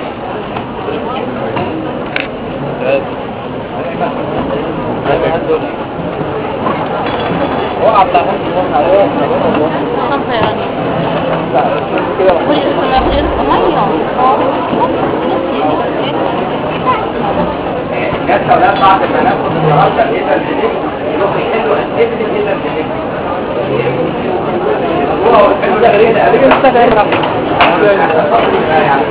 وقع بتاع خمس سنين عليه خمسة يعني كده مش السنافير مية الناس اولاد بعد ما ناخد النهارده الاذا الجديد يروحوا يحلوا اسئله الاذا الجديد هو الحلو ده غريب يعني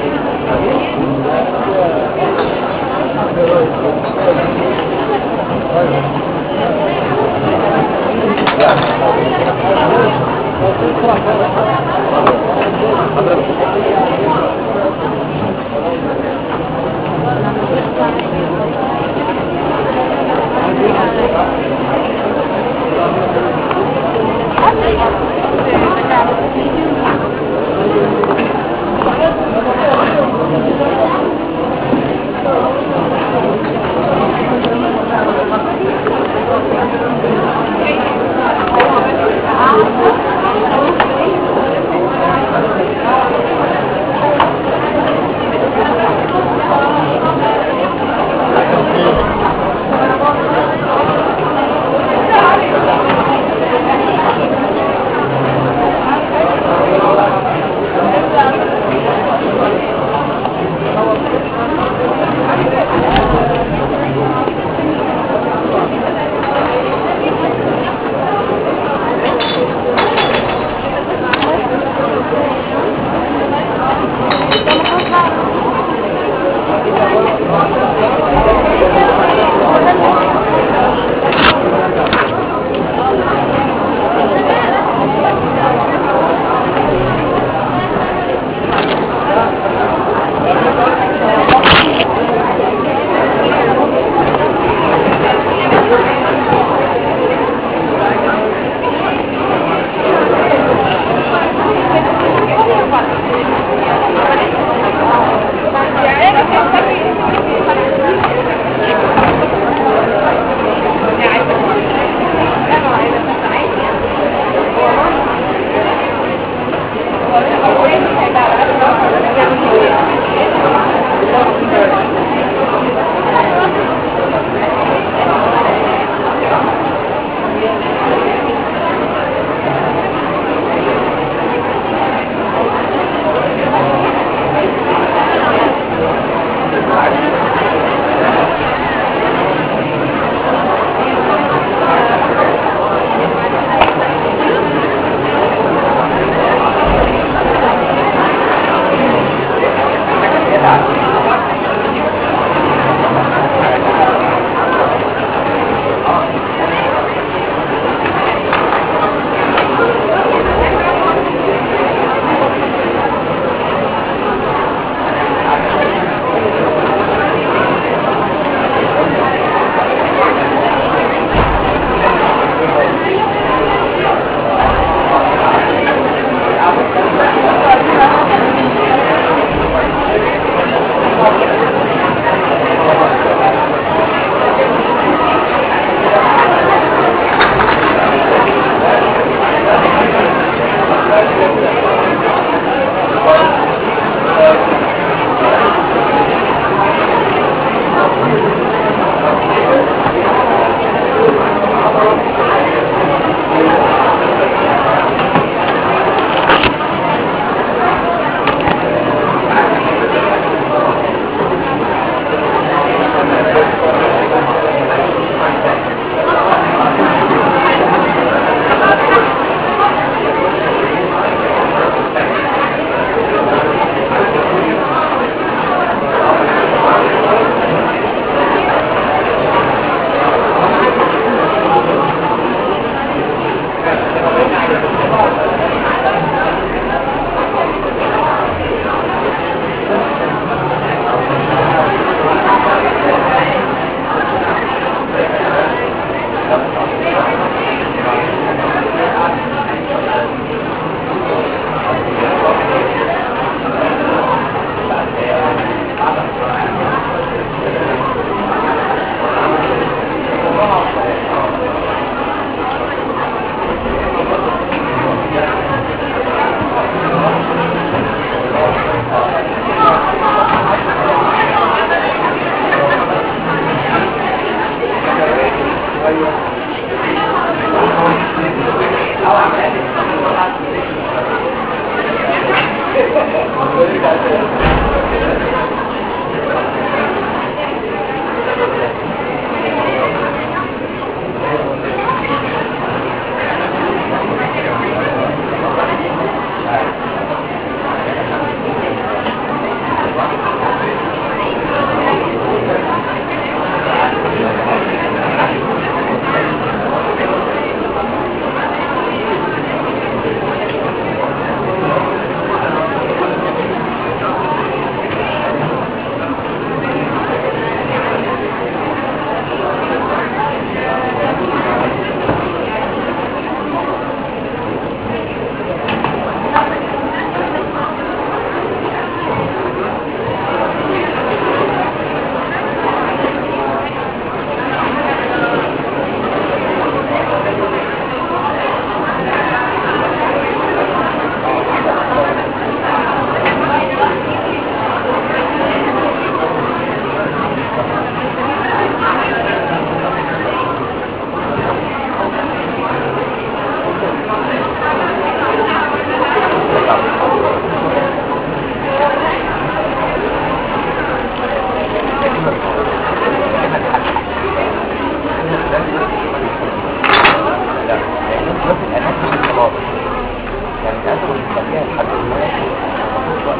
الدنيا لحد ما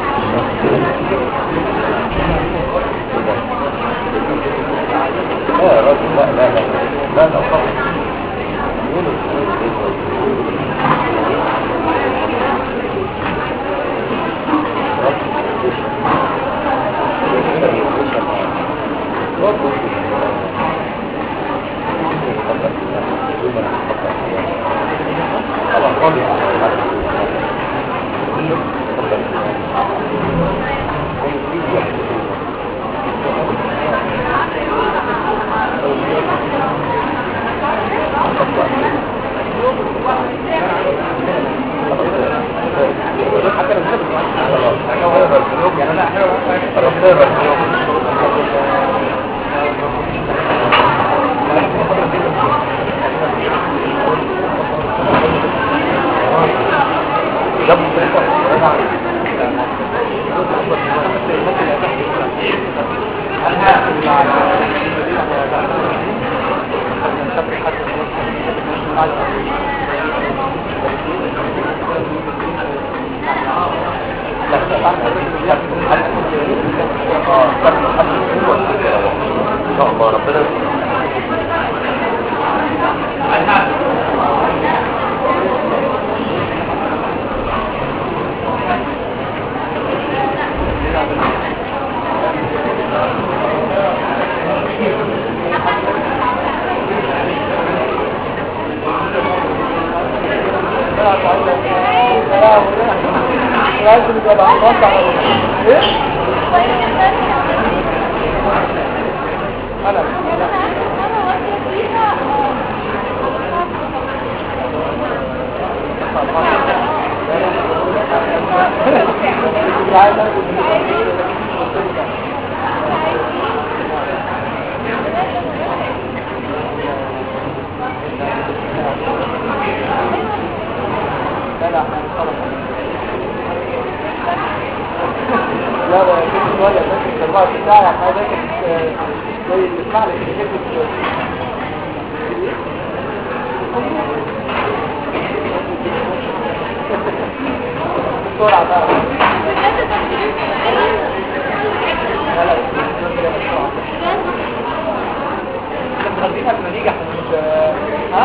لا يا راجل لا لا لا لا لا طبعا ان شاء الله ربنا لازم يبقى العنوان على ايه؟ انا مش عايز لا لا لا لا كل شوية بس 24 ساعة يعني حاجة كانت زي تسمع لك كده بسرعة بقى لا لا بسرعة خلينا قبل ما نيجي احنا مش ها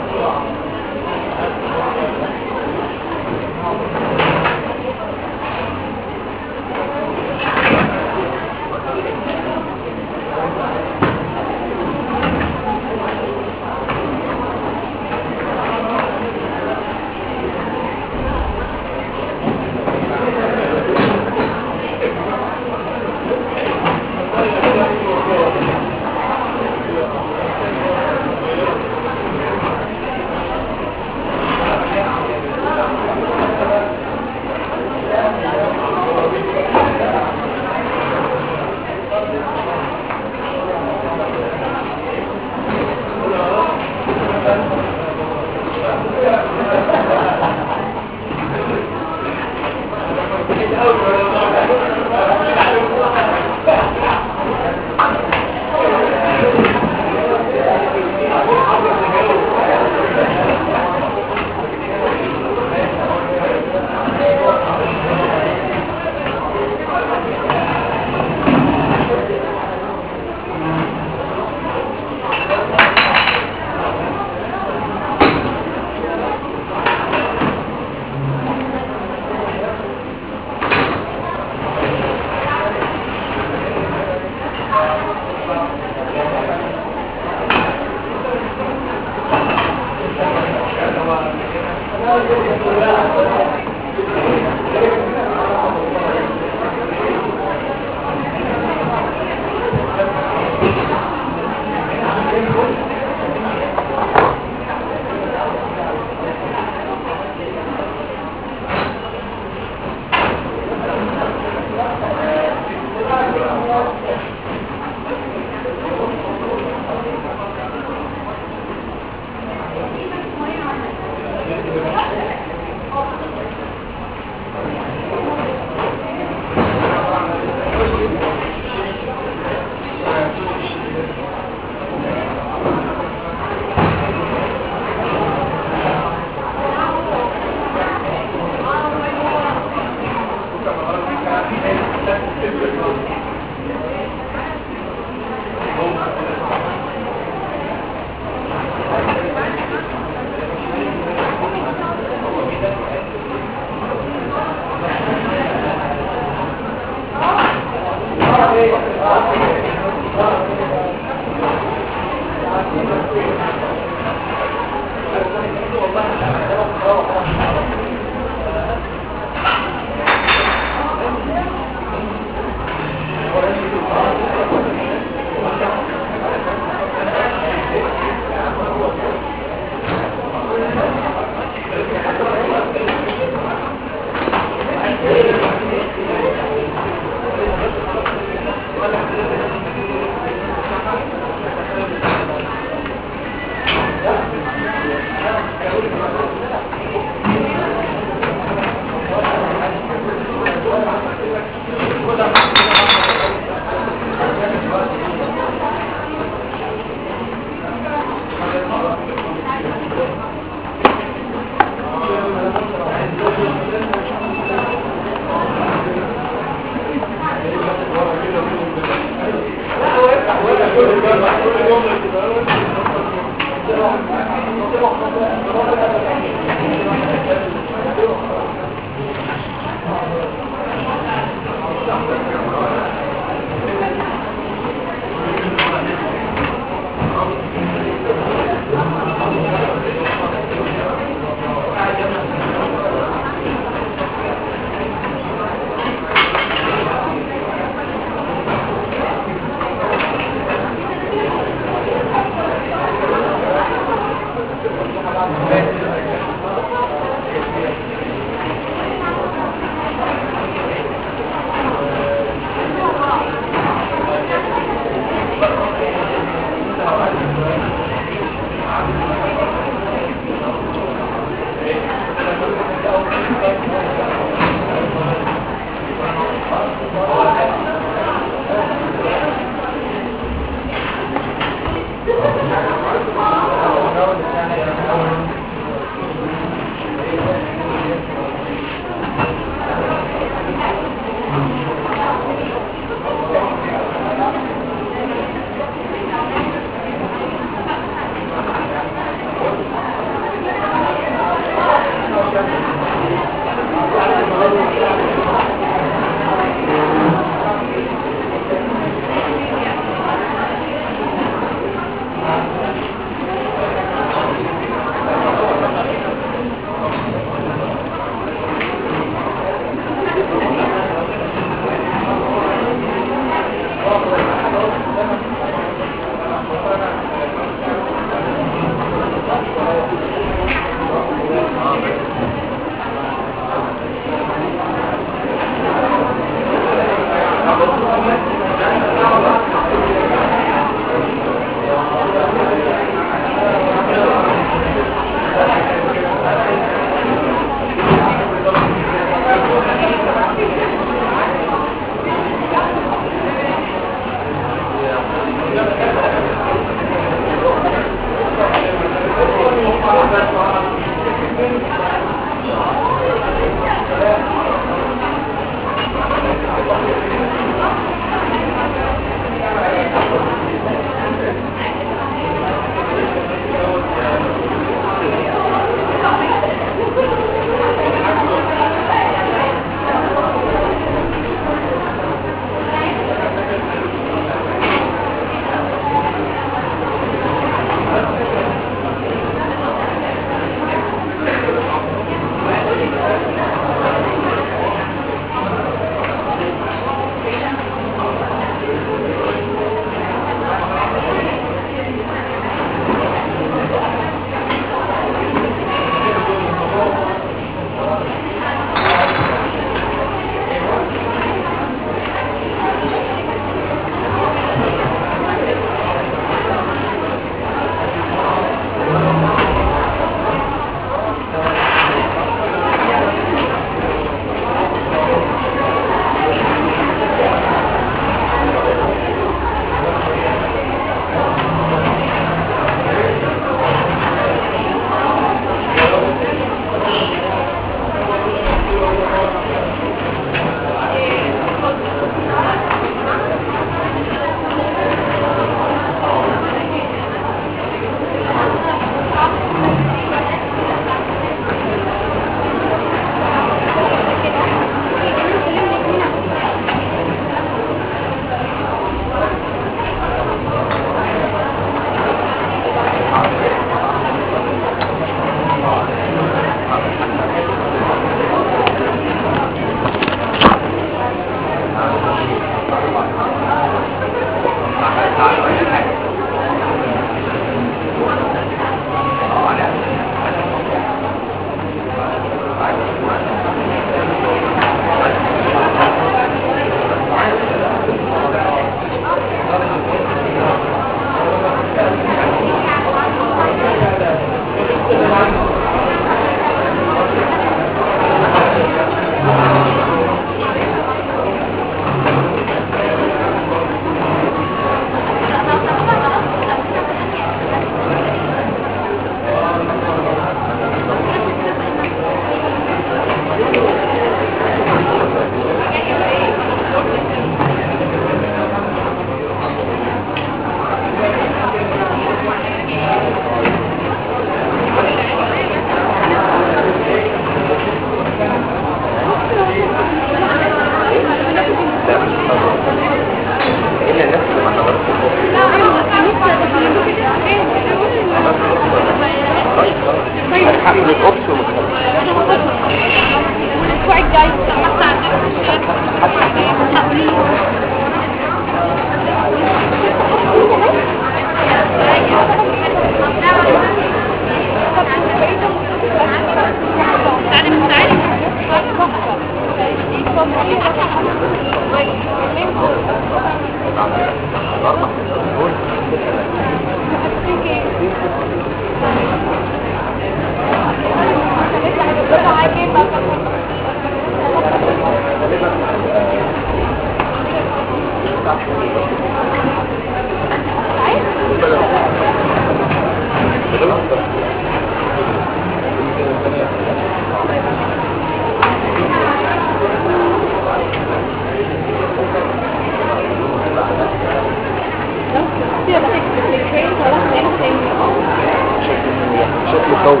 شكل قوي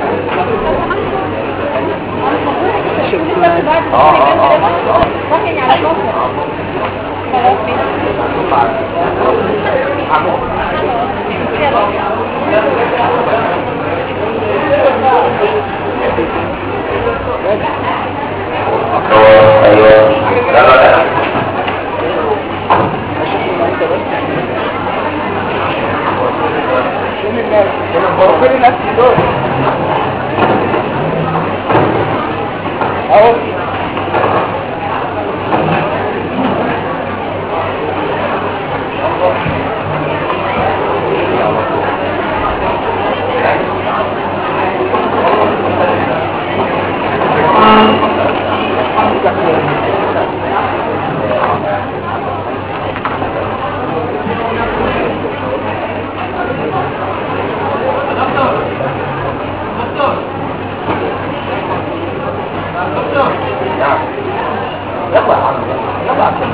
ايوه ايوه لا لا لا فين الناس هو فين الناس دول اهو يلا يا عم يلا عشان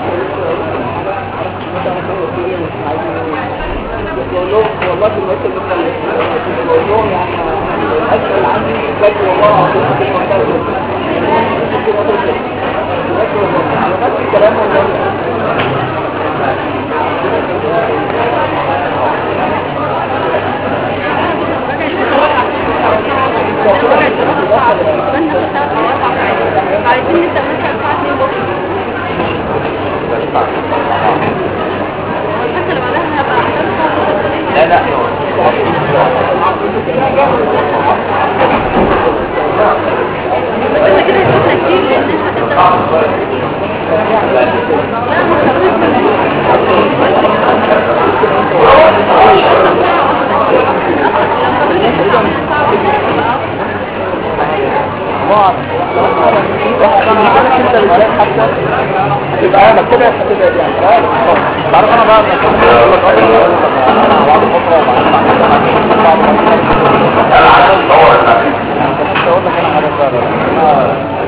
بقول لهم والله في المثل اللي بقول لهم يعني اسال عني بجد والله العظيم في المنطقه دي نفس الكلام والله عايزين نبدأ مثلا الساعة 2 بكرة الحصة اللي بعدها هبقى أحسن لا لا بس كده هتبقى كتير لأن الناس هتبدأ يبقى انا كده هتبقى يعني تعرف انا بقى بعد فتره انا عايز اتصور النبي اقول لك انا حاجه فعلا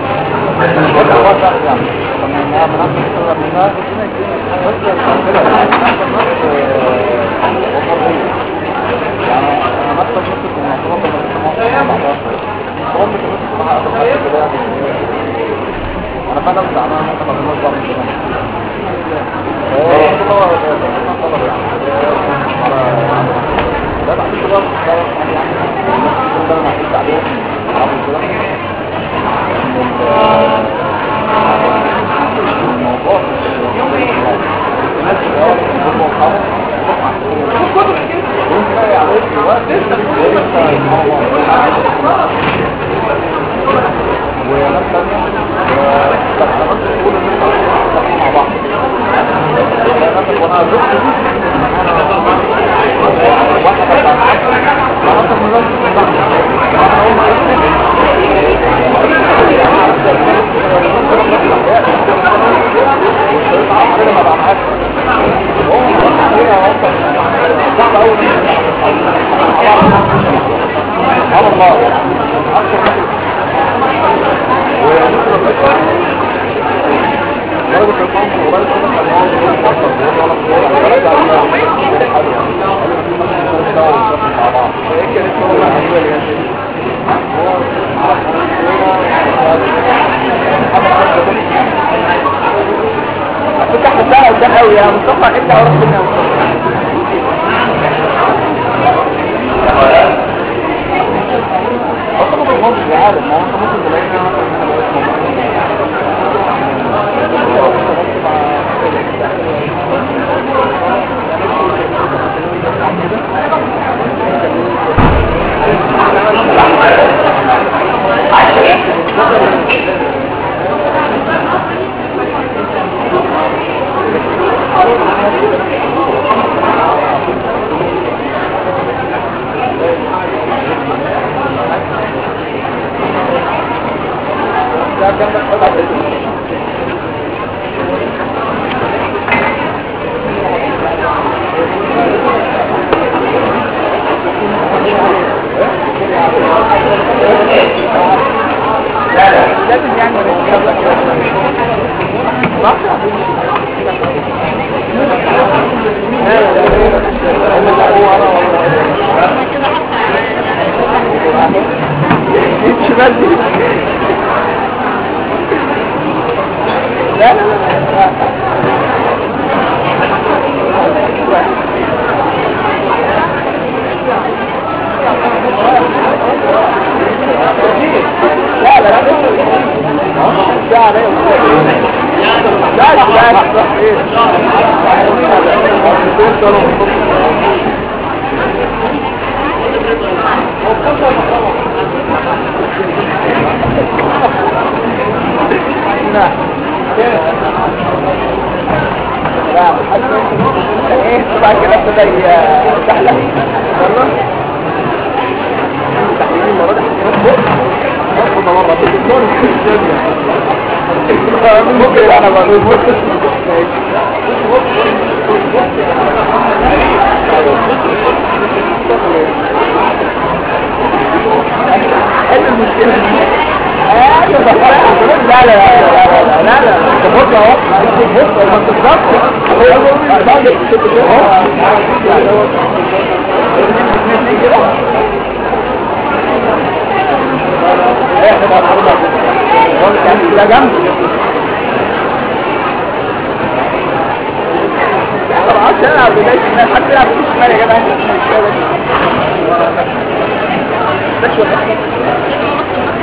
انا فعلا زعلان ممكن اكون مصدر من زمان لا بعد كده يعني ده انا حكيت عليه عامل كده فتح الساعة قدام قوي يا مصطفى انت اروح منها يا مصطفى اصلا ممكن مصر عارف ما هو انت ممكن تلاقينا مثلا عايز ايه لا لا لازم يعني نتكلم كده صح؟ شمال دي لا لا لا لا لا لا ده عليه لا لا لا لا ايه طبعا كده ابتدى يزحلق يلا تحليلين مرة أخذ مرة في الدكتور ممكن أنا بقول حل المشكلة لا لا لا لا لا لا تفضل اهو بص ما تفضلش هو بعد ده جنب ما بعرفش العب بداية الشمال حد يلعب في الشمال يا جدع انت مش كده بس ولا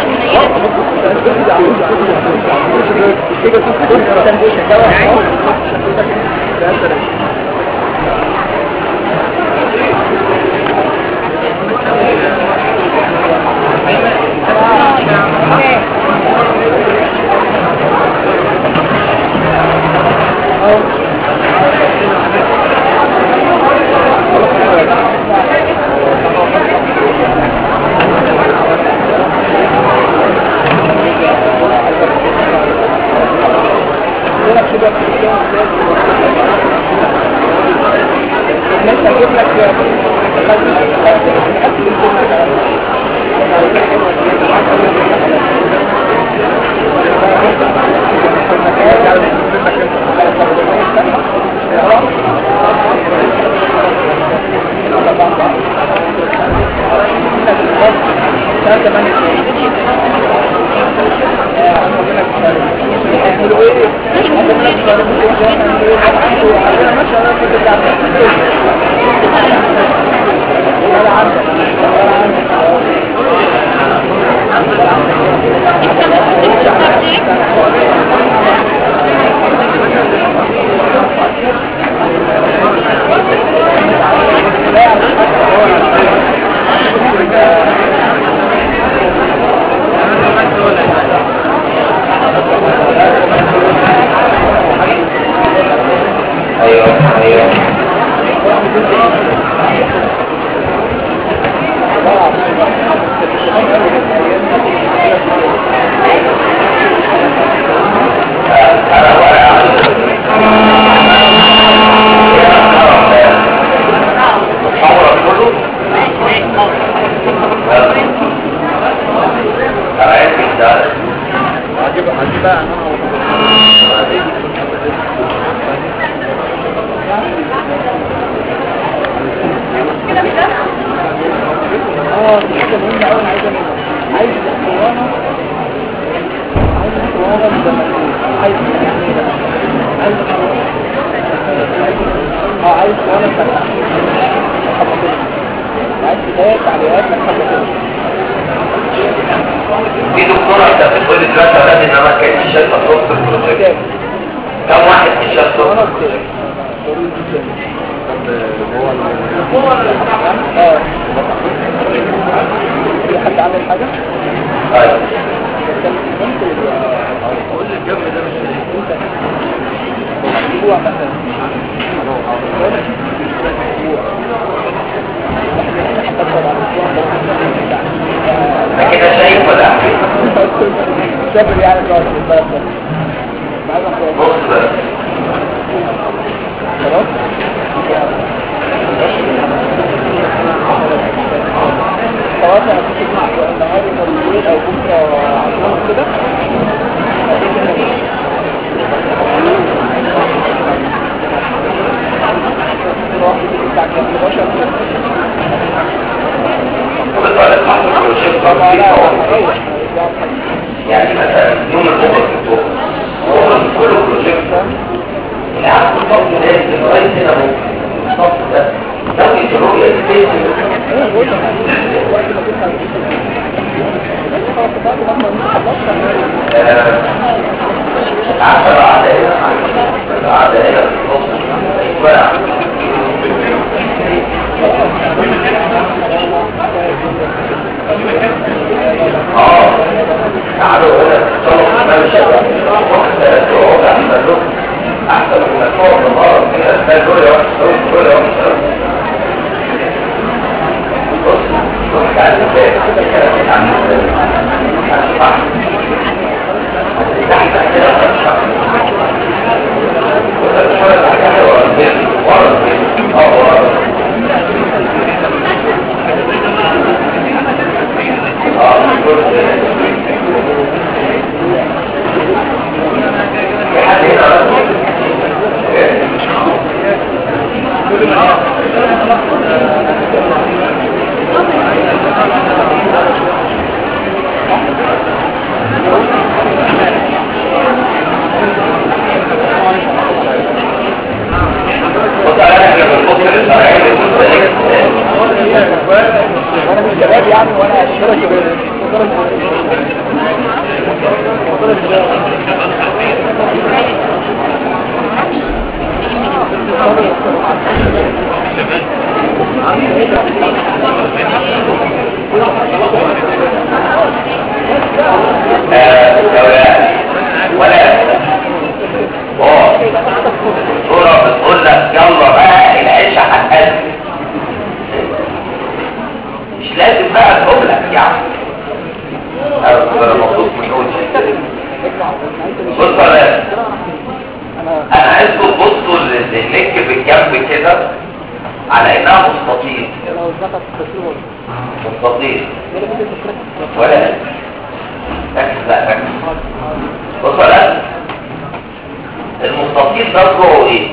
ايوه ايوه انا واقع حمرا كله انا عارف ده هجيب هجيب بقى اه دي حاجه مهمه قوي عايز عايز اسطوانه عايز اسطوانه مدمرين عايز يعني ده عايز اه عايز اسطوانه بتاعت عايز بدايه تعليقات محمد في دكتورة كانت بتقول لي دلوقتي يا ولاد ان انا ما كانش شايفه صوت في البروجيكت كم واحد مش شايف صوت في البروجيكت؟ اه في حد عامل حاجه؟ طيب قول لي الجنب ده مش اسبوع مثلا ده كده شايف ولا سافر يعني خلاص البلد ده قاعدة هنا في النص يتولع اه تعالوا هنا تصلوا امام الشباب واحدة تقعد احسن لكم احسن من انك تقعد النهار كده تلاقي دول يا واحد دول يا واحد بص بص تعالى ازاي تحت كده ورا البيت اه ورا اه في حد هنا بص على احنا بنبص للشرعين المستهلك وانا من الشباب يعني وانا اشترك آه، ولا ولا اه صورة بتقول لك يلا بقى العيشة هتقدم مش لازم بقى تقول لك يعني انا مبسوط من قول بص يا انا عايزكم تبصوا للنك بالجنب كده على انها مستطيل لو اتذكر التصوير مستطيل ولا بدي تفكر ولا ركز لا ركز بص يا المستطيل ده جوه ايه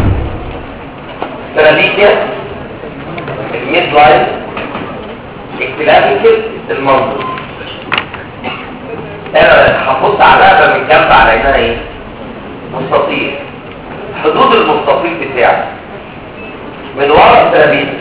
ترابيكيا الميد لاين اكتلافيكال المنظر انا هبص على رقبه من جنب على انها ايه مستطيل حدود المستطيل بتاعي من ورا الترابيزه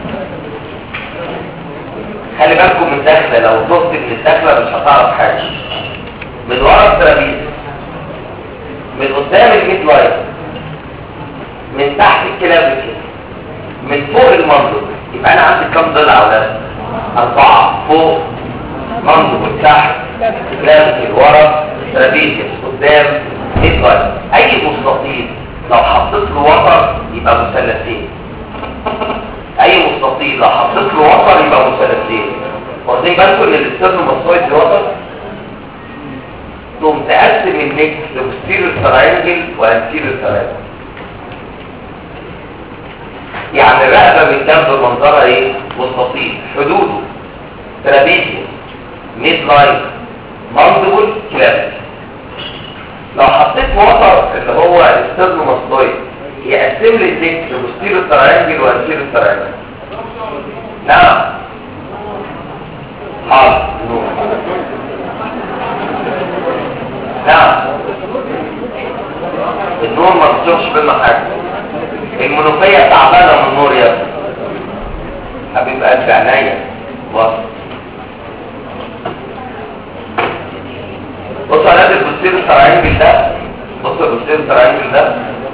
خلي بالكم من الدخله لو تهت من الدخله مش هتعرف حاجه من ورا الترابيزه من قدام الميد لاين من تحت الكلاب كده من فوق المنظر يبقى انا عندي كام ضلع يا اولاد اربعه فوق منظر تحت كلاب ورا ترابيزه قدام ميد لاين اي مستطيل لو حطيت له وتر يبقى مثلثين اي مستطيل لو حطيت له وتر يبقى مثلثين واخدين بالكم ان الاسترنوماسويد دي وتر تقوم تقسم النك لبوستيريور تراينجل وانتيريور تراينجل يعني الرقبه من جنب منظرها ايه مستطيل حدوده ترابيزيوس ميد لاين ماندبل كلاب لو حطيت وتر اللي هو الاسترنوماسويد يقسم لي النك لبوستيريور تراينجل وانتيريور تراينجل نعم حاضر نور نعم النور ما بتشوفش منه حاجه المنوفيه تعبانه من النور يا ابني حبيب قلب عينيا بص بص على هذا البوستير التراينجل ده بص البوستير التراينجل ده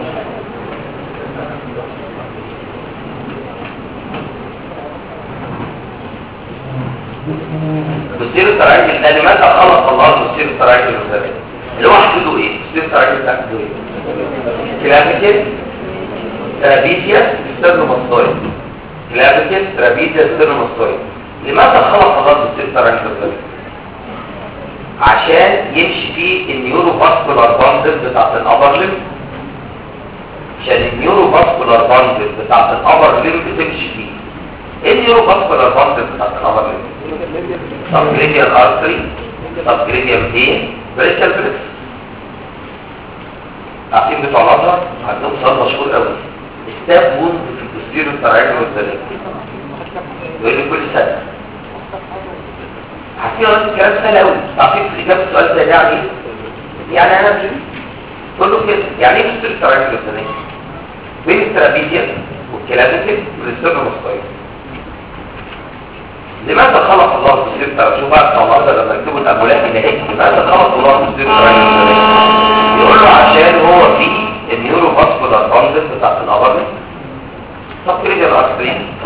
بوستير التراينجل ده لماذا خلق الله البوستير التراينجل ده اللي هو حدوده ايه بوستير التراينجل ده حدوده ايه كلافيكل ترابيزيا ستيرنوماستويد كلافيكل ترابيزيا ستيرنوماستويد لماذا خلق الله البوستير التراينجل ده عشان يمشي فيه النيورو فاسكولار باندل بتاعت الابر ليمب عشان النيورو فاسكولار باندل بتاعت الابر ليمب تمشي فيه ايه النيورو فاسكولار باندل بتاعت الابر ليمب سبكريديال ارتري سبكريديال فين بريكال بريكس عارفين بتوع الازهر عندهم سؤال مشهور قوي ستاب ووند في البوستيريو التراينجل والسلام يقول لي كل سنه عارفين هذا الكلام سهل قوي عارفين في اجابه السؤال ده يعني ايه يعني انا مش تقول له كده يعني ايه بوستيريو التراينجل والسلام بين الترابيزيا والكلابيكل والاسترنوماستويد لماذا خلق الله البوستيريو التراينجل شوف بقى بتاع الازهر لما يكتبوا الامولات هنا لماذا خلق الله البوستيريو التراينجل والسلام يقول له عشان هو فيه النيورو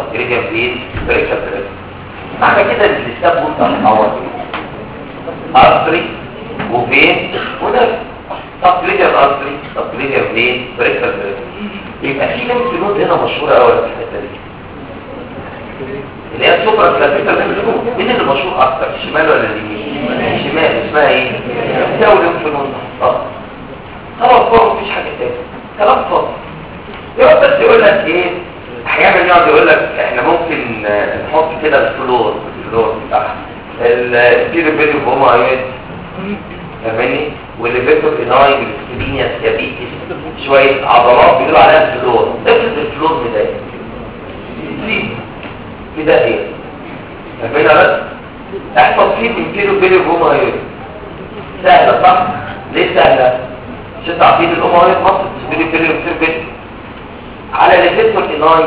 سبكليفيان فين بريكال بريكال معنى كده ان الستاب وانت هتعوض ارتري وفين وده سبكليفيان ارتري سبكليفيان فين بريكال بريكال يبقى في لينك نود هنا مشهوره قوي في الحته دي اللي هي السوبر كلاسيكال لينك مين اللي مشهور اكتر الشمال ولا اليمين الشمال اسمها ايه دولة لينك نود اه خلاص فوق مفيش حاجه تاني كلام فاضي يقعد بس يقول لك ايه احيانا يقعد يقول لك احنا ممكن آه، نحط كده الفلور الفلور بتاعها البيرو بيرو هما ايه فاهماني واللي فيتور اناي والسكرينيا سكابيتس شويه عضلات بيقولوا عليها الفلور افرض الفلور مضايق سيب كده ايه فاهمين بس احفظ فيه البيرو بيرو هما ايه سهله صح ليه سهله عشان تعرفين الام اهي في مصر بيرو بيرو بيرو بيرو على اللي فيتور اناي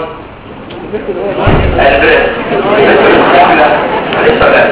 البريد معلش ولا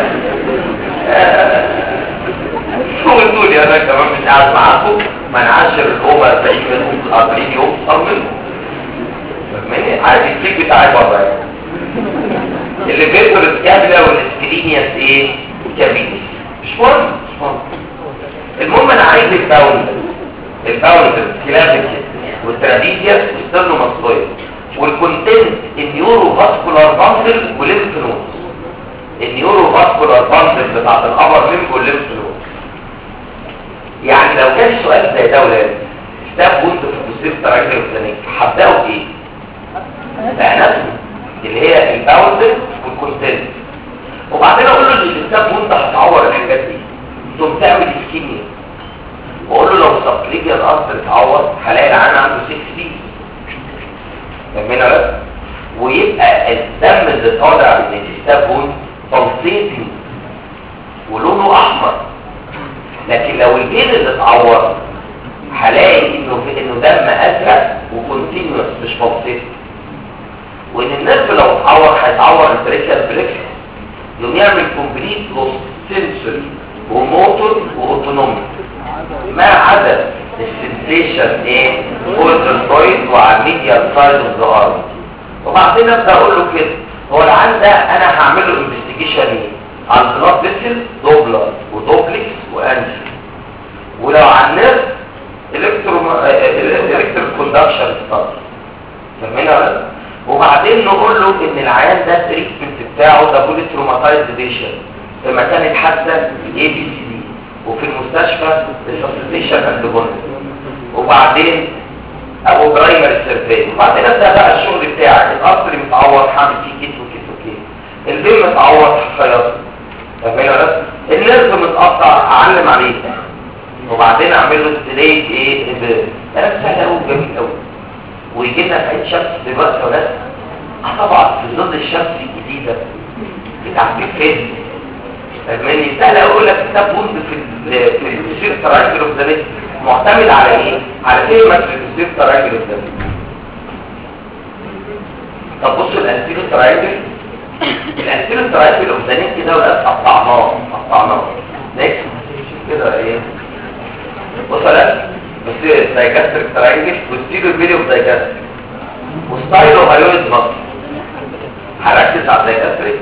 شو قلتوا لي انا كمان مش قاعد معاكم ما نعشر الامه 40 منهم 40 يوم صار منهم فاهماني عادي الكيك بتاعي بره يعني اللي بيرفر الكابله والاسكرينياس ايه كابيتس مش مهم مش مهم المهم انا عايز الباوند الباوند الكلاسيك والترابيزيا والسترنو مصرية والكونتنت النيورو فاسكولار باندل والليمف نود النيورو فاسكولار باندل بتاعت الابر ليمف والليمف نود يعني لو كان السؤال زي ده ولاد ستاب وانت في البوستيف تراجل الفلانيك هبداوا بايه؟ باناتومي اللي هي الباوندل والكونتنت وبعدين اقول له ان الستاب وانت هتعور الحاجات دي ثم تعمل اسكيميا واقول له لو سبكليفيا الارض اتعور هلاقي العين عنده 6 بي فاهمين بس ويبقى الدم اللي طالع من الستابون بلسيتنج ولونه احمر لكن لو البين اللي اتعور هلاقي انه في انه دم ازرق وكونتينوس مش بلسيتنج وان النرف لو اتعور هيتعور البريكال بريكال يقوم يعمل كومبليت لوس سنسوري وموتور واوتونومي ما عدا السنسيشن ايه كورتيزويد وعلى الميديال سايد اوف ذا ارم وبعدين ابدا اقول له كده هو العين ده انا هعمل له انفستيجيشن ايه على البلاد فيسل دوبلر ودوبلكس وانسي ولو على النيرف الكترو الكترو كوندكشن ستادي فاهمين ولا لا؟ وبعدين نقول له ان العيان ده التريتمنت بتاعه ده بولي تروماتايز ديشن في مكان الحادثه اي بي سي دي وفي المستشفى السبستيشن اند بوند وبعدين ابو برايمري سيرفي وبعدين ابدا بقى الشغل بتاعي القصر متعور هعمل فيه كيس وكيس وكيس البين متعور خياطه فاهمين ولا لا؟ النرف متقطع اعلم عليه وبعدين اعمل له ستريت ايه ريبير كلام سهل قوي جميل قوي ويجي لنا في عين شمس دلوقتي يا ولاد آه طبعا في ظل الشمس الجديده بتاعت الفيلم فاهماني سهل اقول لك كتاب بوند في ال في السير تراجل اوف ذا معتمد على ايه على كلمه في السير تراجل اوف ذا طب بصوا الانتيرو تراجل الانتيرو تراجل اوف ذا كده ولاد قطعناه قطعناه نكست كده ايه وصلت بس دايجاستريك تراينجل والستيرو فيديو دايجاستريك وستايلو هايويد مصر هركز على الدايجاستريك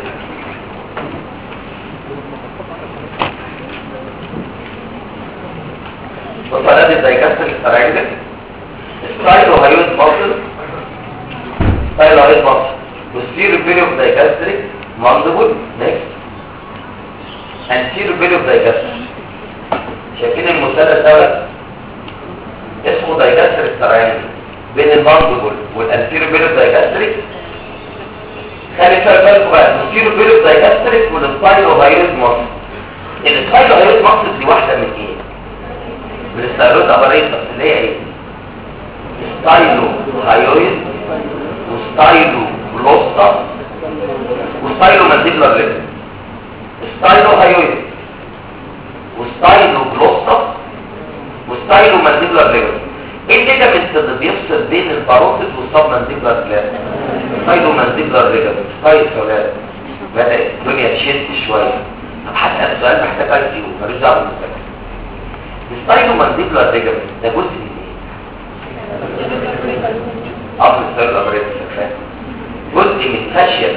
وصلت الدايجاستريك تراينجل ستايلو هايويد مصر ستايلو هايويد مصر والستيرو فيديو دايجاستريك ماندبل نيكست انتيرو فيديو دايجاستريك شايفين المثلث ده اسمه دايجاستريك تراينجل بين الماندبل والانتيرو بيرو دايجاستريك خلي بالكم بقى الانتيرو بيرو دايجاستريك والسبايرو هايرويد ماسل السبايرو هايرويد ماسل دي واحده من ايه من الستايرويد اباريتس اللي هي ايه ستايلو هايرويد وستايلو بلوستا وستايلو مانديبلر ليب ستايلو هايرويد وستايلو بلوستا وستايلو مانديبلر ليجر ايه الليجامنت اللي بيفصل بين الباروتيد والسب مانديبلر جلاند ستايلو مانديبلر ليجر ستايل سولار بدا الدنيا تشد شويه طب هسال سؤال محتاج اي كيو ملوش دعوه بالمستقبل ستايلو مانديبلر ليجر ده جزء من ايه؟ قبل السيرل ابريت جزء من فاشيا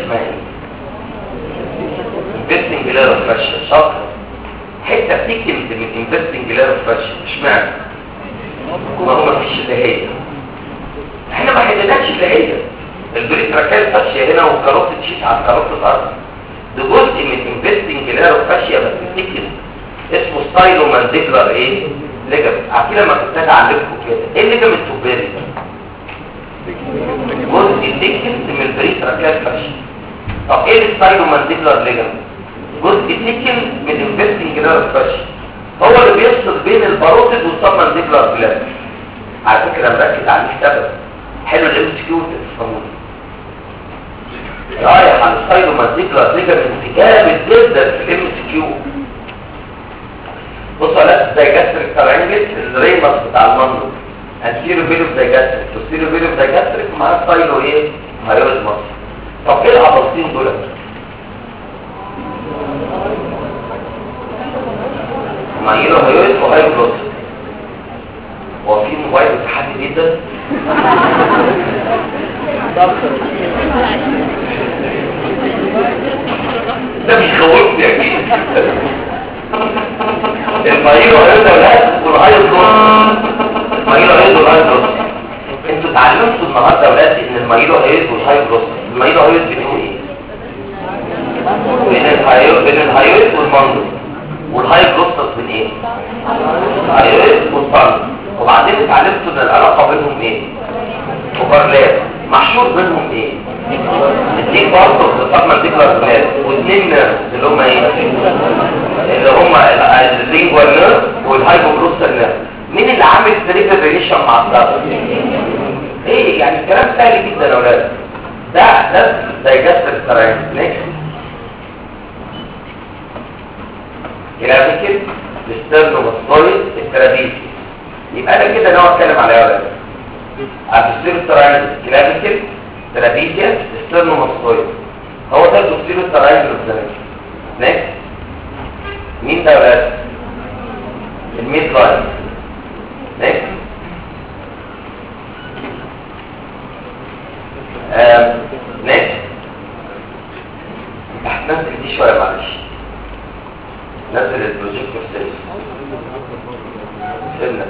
ما هو مفيش اللي هي احنا ما حددناش اللي هي البريتراكال فاشيا هنا والكاروت تشيت على الكاروت الارض ده جزء من انفستنج لارو فاشيا بس تفتكر اسمه ستايلو مانديبلر ايه ليجامنت عارفين لما كنت اعلمكم كده ايه الليجامنت التوبيري جزء تيكنت من البريتراكال فاشيا طب ايه الستايلو مانديبلر ليجامنت جزء تيكن من انفستنج لارو فاشيا هو اللي بيفصل بين الباروتيد والسب مانديبلر جلاند على فكره انا مركز عليه سبب حلو الام اس كيو تفهموني رايح على السايلو مانديبلر ليجامنت جامد جدا في الام اس كيو بص على الدايجاستريك ترانجل الريمس بتاع المنظر انتيرو فيلو دايجاستريك وستيرو فيلو دايجاستريك مع السايلو ايه هايوز مصر طب ايه العضلتين دول مايلو هايوز وهايو بلوت هو في موبايل متحدي جدا ده مش خوفني اكيد المايلو هايوز ولا والهايو بلوت المايلو هايوز والهايو بلوت انتوا اتعلمتوا النهارده يا ولاد ان المايلو هايوز والهايو بلوت المايلو هايوز بينهم ايه بين الهايوز بين الهايوز والمانجو والهاي بلوتس بين ايه هايوز والمانجو وبعدين اتعلمتوا ان العلاقه بينهم ايه اوفرلاب محشور بينهم ايه الاثنين برضه بتفضل ديكلار بلاد واثنين نيرفز اللي هم ايه اللي هم اللينجوال نيرف والهايبوجلوسال نيرف مين اللي عامل تريبل ريليشن مع الضغط ايه يعني الكلام سهل جدا يا اولاد ده ده دايجستر سترايك نيكست كلافيكل الاسترنوماستويد الترابيسي يبقى انا كده ناوي اتكلم على ايه ولا الدوستيرو تراينجل كلافيكل ترابيسيا استرنوماستويد هو ده الدوستيرو تراينجل اوف نيكست مين ده يا ولاد الميد لاين نيكست نيكست هتنزل دي شويه معلش نزل البروجيكتور سيلز سنة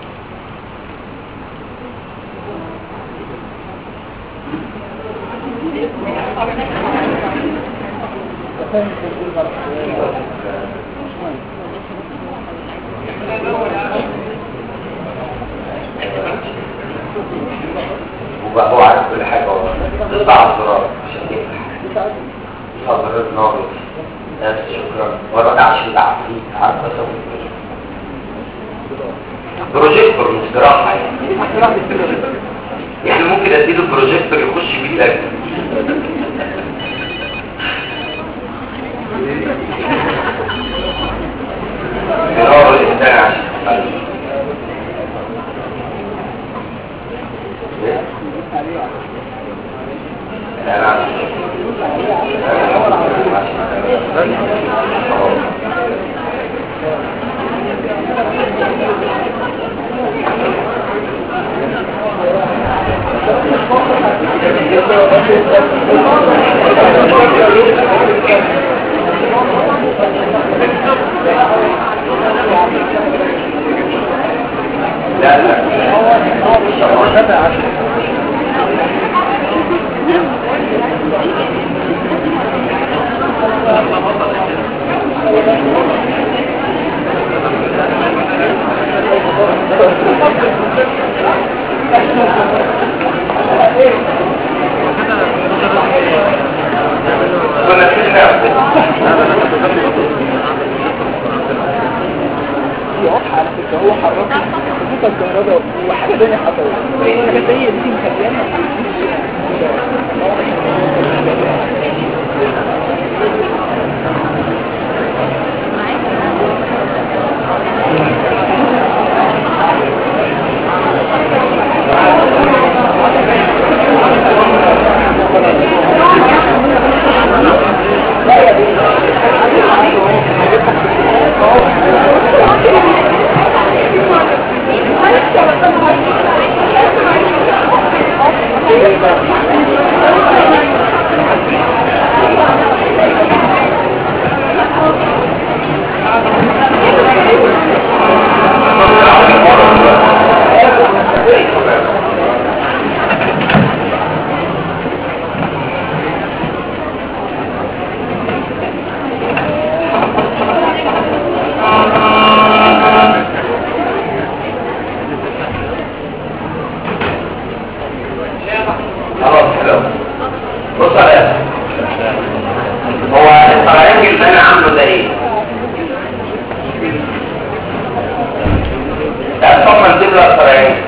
وبقى هو عارف كل حاجة والله تطلع على الزرار عشان يفتح حضرت ناقص بس شكرا ولا تعش العفريت عارفه اسوي بروجيكتور مش جراحه يعني يعني ممكن اديله بروجيكتور يخش بيه الاكل جرار الابداع لا لا لا كنا في النفس هي واضحة على فكرة هو حركه خطوط الكهرباء وحاجة تانية حصلت حاجة تانية دي مخليانا Thank you. مانديبولار تراينجل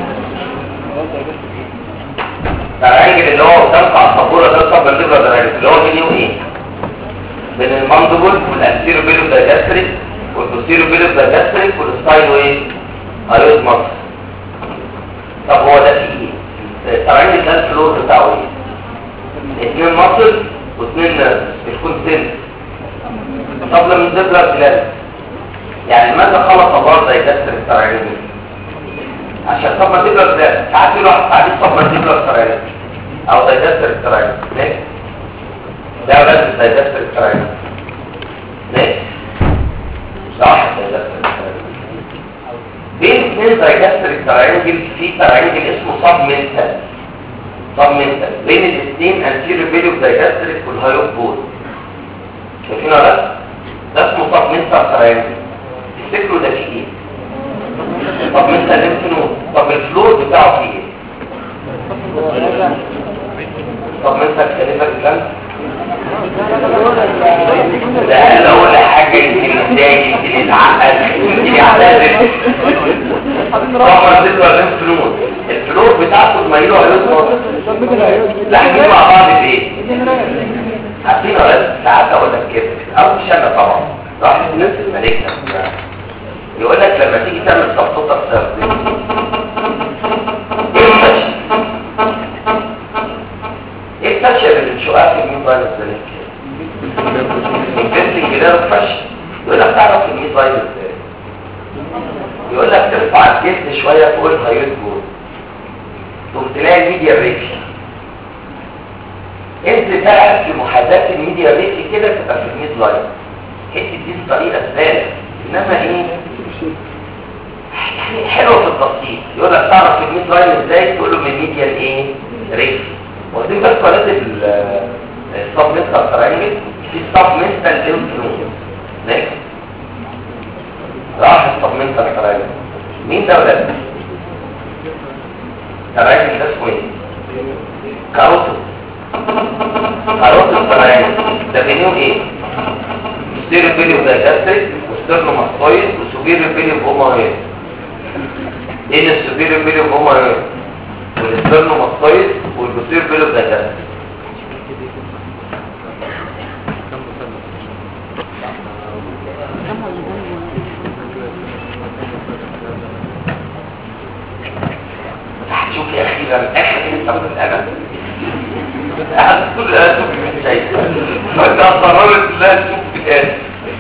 تراينجل اللي هو قدامك على السبوره ده السب مانديبولار تراينجل اللي هو بين ايه بين المانديبول والانتيرو بيلو دايجاستريك والبوستيرو بيلو دايجاستريك والستايلو ايه هايوز مارس طب هو ده فيه ايه التراينجل ده الفلور بتاعه ايه اثنين مصل واثنين الكونتنت طب لما تبلغ بلاد يعني لماذا خلط الله زي جسر التراعيني عشان طب ما تبلغ بلاد ساعات يقول واحد تعديل طب ما تبلغ التراعيني او زي جسر التراعيني ليه؟ ده بس زي جسر التراعيني ليه؟ صح زي جسر التراعيني بين اثنين زي جسر التراعيني في تراعيني اسمه صب منتال صب منتال بين الاثنين انتيريو فيليو دايجاستريك والهايوب بول شايفين ولا لا؟ ده اسمه طب منتال تراينجل تفتكروا ده فيه ايه؟ طب منتال ليمف نود طب الفلور بتاعه فيه ايه؟ طب منتال كاليفر جلاند ده اول حاجه يمكن ازاي يمكن يتعقد يمكن يعتذر طبعا تبقى ليمف نود الفلور بتاعته تميله هيظهر لا هنجيب مع بعض في ايه؟ عارفين ولا ساعات اقول لك كده او مش انا طبعا راح الناس الملكة يقول لك لما تيجي تعمل تخطيط السرد ايه الفشل ايه الفشل اللي بنشوفها في الميد فايروس ده الفشل كده الفشل يقول لك تعرف الميد فايروس ازاي يقول لك ترفع الجلد شويه فوق الهيوت جول تقوم تلاقي الميديا ريكشن انت بقى في محاذاه الميديا ريت كده تبقى في الميد لاين حته دي الطريقه الثالثه انما ايه يعني حلوه في التفصيل يقول لك تعرف الميد لاين ازاي تقول له من ميديا ايه ريت واخدين بس ولاد السب ميستال تراينجل في السب ميستال ليمف نود نيكست راح السب ميستال تراينجل مين ده ولاد تراينجل ده اسمه ايه كاروتو كاروتو تراينجل ده بينهم ايه ستيرو بيليو دايجاستريك وستيرنو ماستويد وسوبيريو بيليو بومايد ايه السوبيريو بيليو بومايد والستيرنو ماستويد والبوستيريو بيليو دايجاستريك هتشوف يا اخي لما اخر انت من الامل قاعد طول الاسف مش شايف فانت قررت لا تشوف في الاخر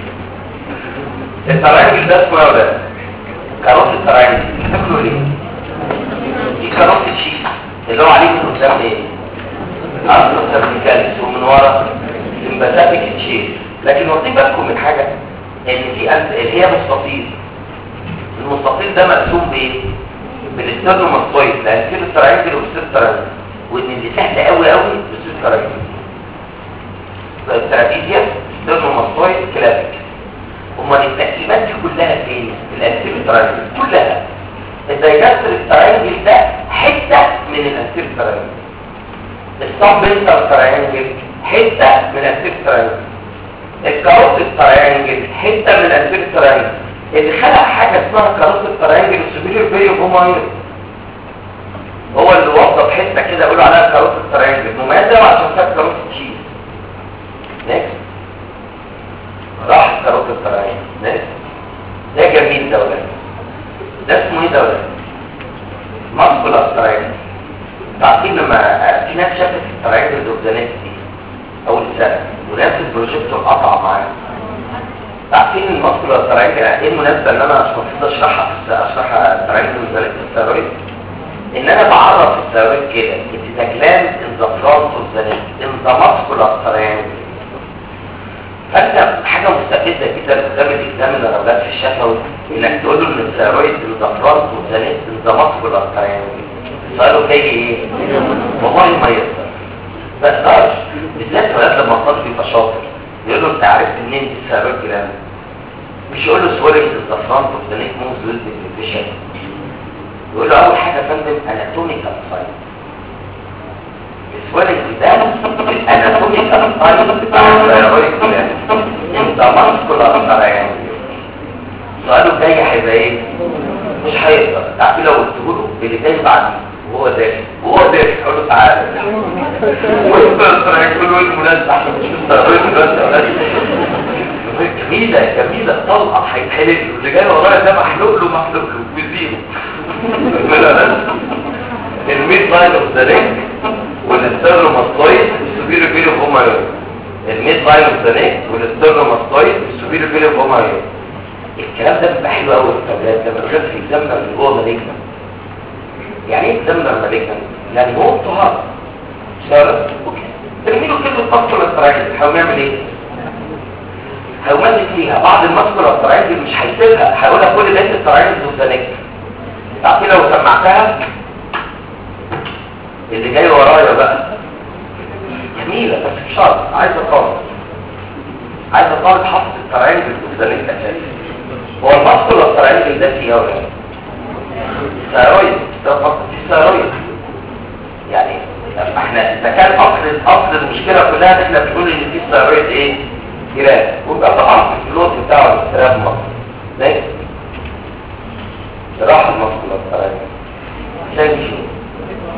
التراجل ده اسمه ايه ده كاروت التراجل تاكلوا ليه في كاروت الشيش اللي هو عليه من قدام ايه اصلا سيرفيكاليس ومن ورا سمباثيك تشيل لكن واخدين بالكم من حاجه ان في أنت- اللي هي مستطيل المستطيل ده مقسوم بايه بالاسترنوماستويد لان كده التراجل والستراجل وان اللي سهل قوي قوي بالستراجل فالترابيزيا سترنوماستويد كلاسيك امال التقسيمات دي كلها فين الانتير تراينجل كلها الدايجاستريك تراينجل ده حته من الانتير تراينجل السبمنتال تراينجل حته من الانتير تراينجل الكاروتيد تراينجل حته من الانتير تراينجل اللي خلق حاجه اسمها كاروتيد تراينجل السوبيريور فيو بوماير هو اللي وظف حته كده يقولوا عليها كاروتيد تراينجل مميزه عشان فيها كاروتيد تشيز نيكست راح كاروت التراعين ناس ده جميل دولة ده اسمه ايه دولة مصبل التراعين تعطيل لما في ناس شافت التراعين الدوبزانات دي اول سنة وناس البروجيكتور قطع معايا تعرفين المصبل التراعين ايه المناسبة ان انا مش المفروض اشرحها في الس- اشرحها التراعين الدوبزانات الثيرويد ان انا بعرف الثيرويد كده it's the gland in the front of the neck in the muscular triangle فانت حاجه مستفزه جدا قدام الاكزامينر اولاد في الشفوي انك تقول له ان الثيرويد الضفرات والزنات انضمت بالارتريان سؤاله جاي ايه والله ما يقدر ما يقدرش بالذات ولاد لما الطالب يبقى شاطر يقول له انت عرفت منين دي الثيرويد جلاند مش يقول له سوالف الضفرات والزنات موز ويلد ديفيشن يقول له اول حاجه يا فندم اناتوميكال ساينس السوالف ده الاناتوميكال ساينس بتاع الثيرويد جلاند انت ماسكولار تراينجل سؤاله جاي هيبقى ايه مش هيقدر تعرفين لو قلت له اللي جاي بعدي وهو داخل وهو داخل اقول له تعالى وانت يقول له المناسبة احنا مش مستقبلين المناسبة جميلة جميلة طلقة هيتحلق له اللي جاي ورايا ده محلوق له محلوق له وزيرو الميد لاين اوف ذا نيك والستيرنوماستويد والسوبيريور فيلي اوف هومايون الميد لاين اوف ذا نيك والستيرنوماستويد والسوبيريور فيلي اوف هومايون الكلام ده بيبقى حلو قوي في التمرينات لما الغير في اكزامنا اللي جوه مالجنا يعني ايه اكزامنا مالجنا يعني هو طهارة سهلة اوكي ترميله كلمة ماسكولار تراينجل هيقوم يعمل ايه هيمسك فيها بعض الماسكولار تراينجل مش هيسيبها هيقولها كل ده التراينجل والزنك تعرفين لو سمعتها اللي جاي ورايا بقى جميلة بس مش شرط عايز اقارن عايز اقارن حفظ التراينجل والزنك اساسي هو الماسكولار تراينجل ده فيه ايه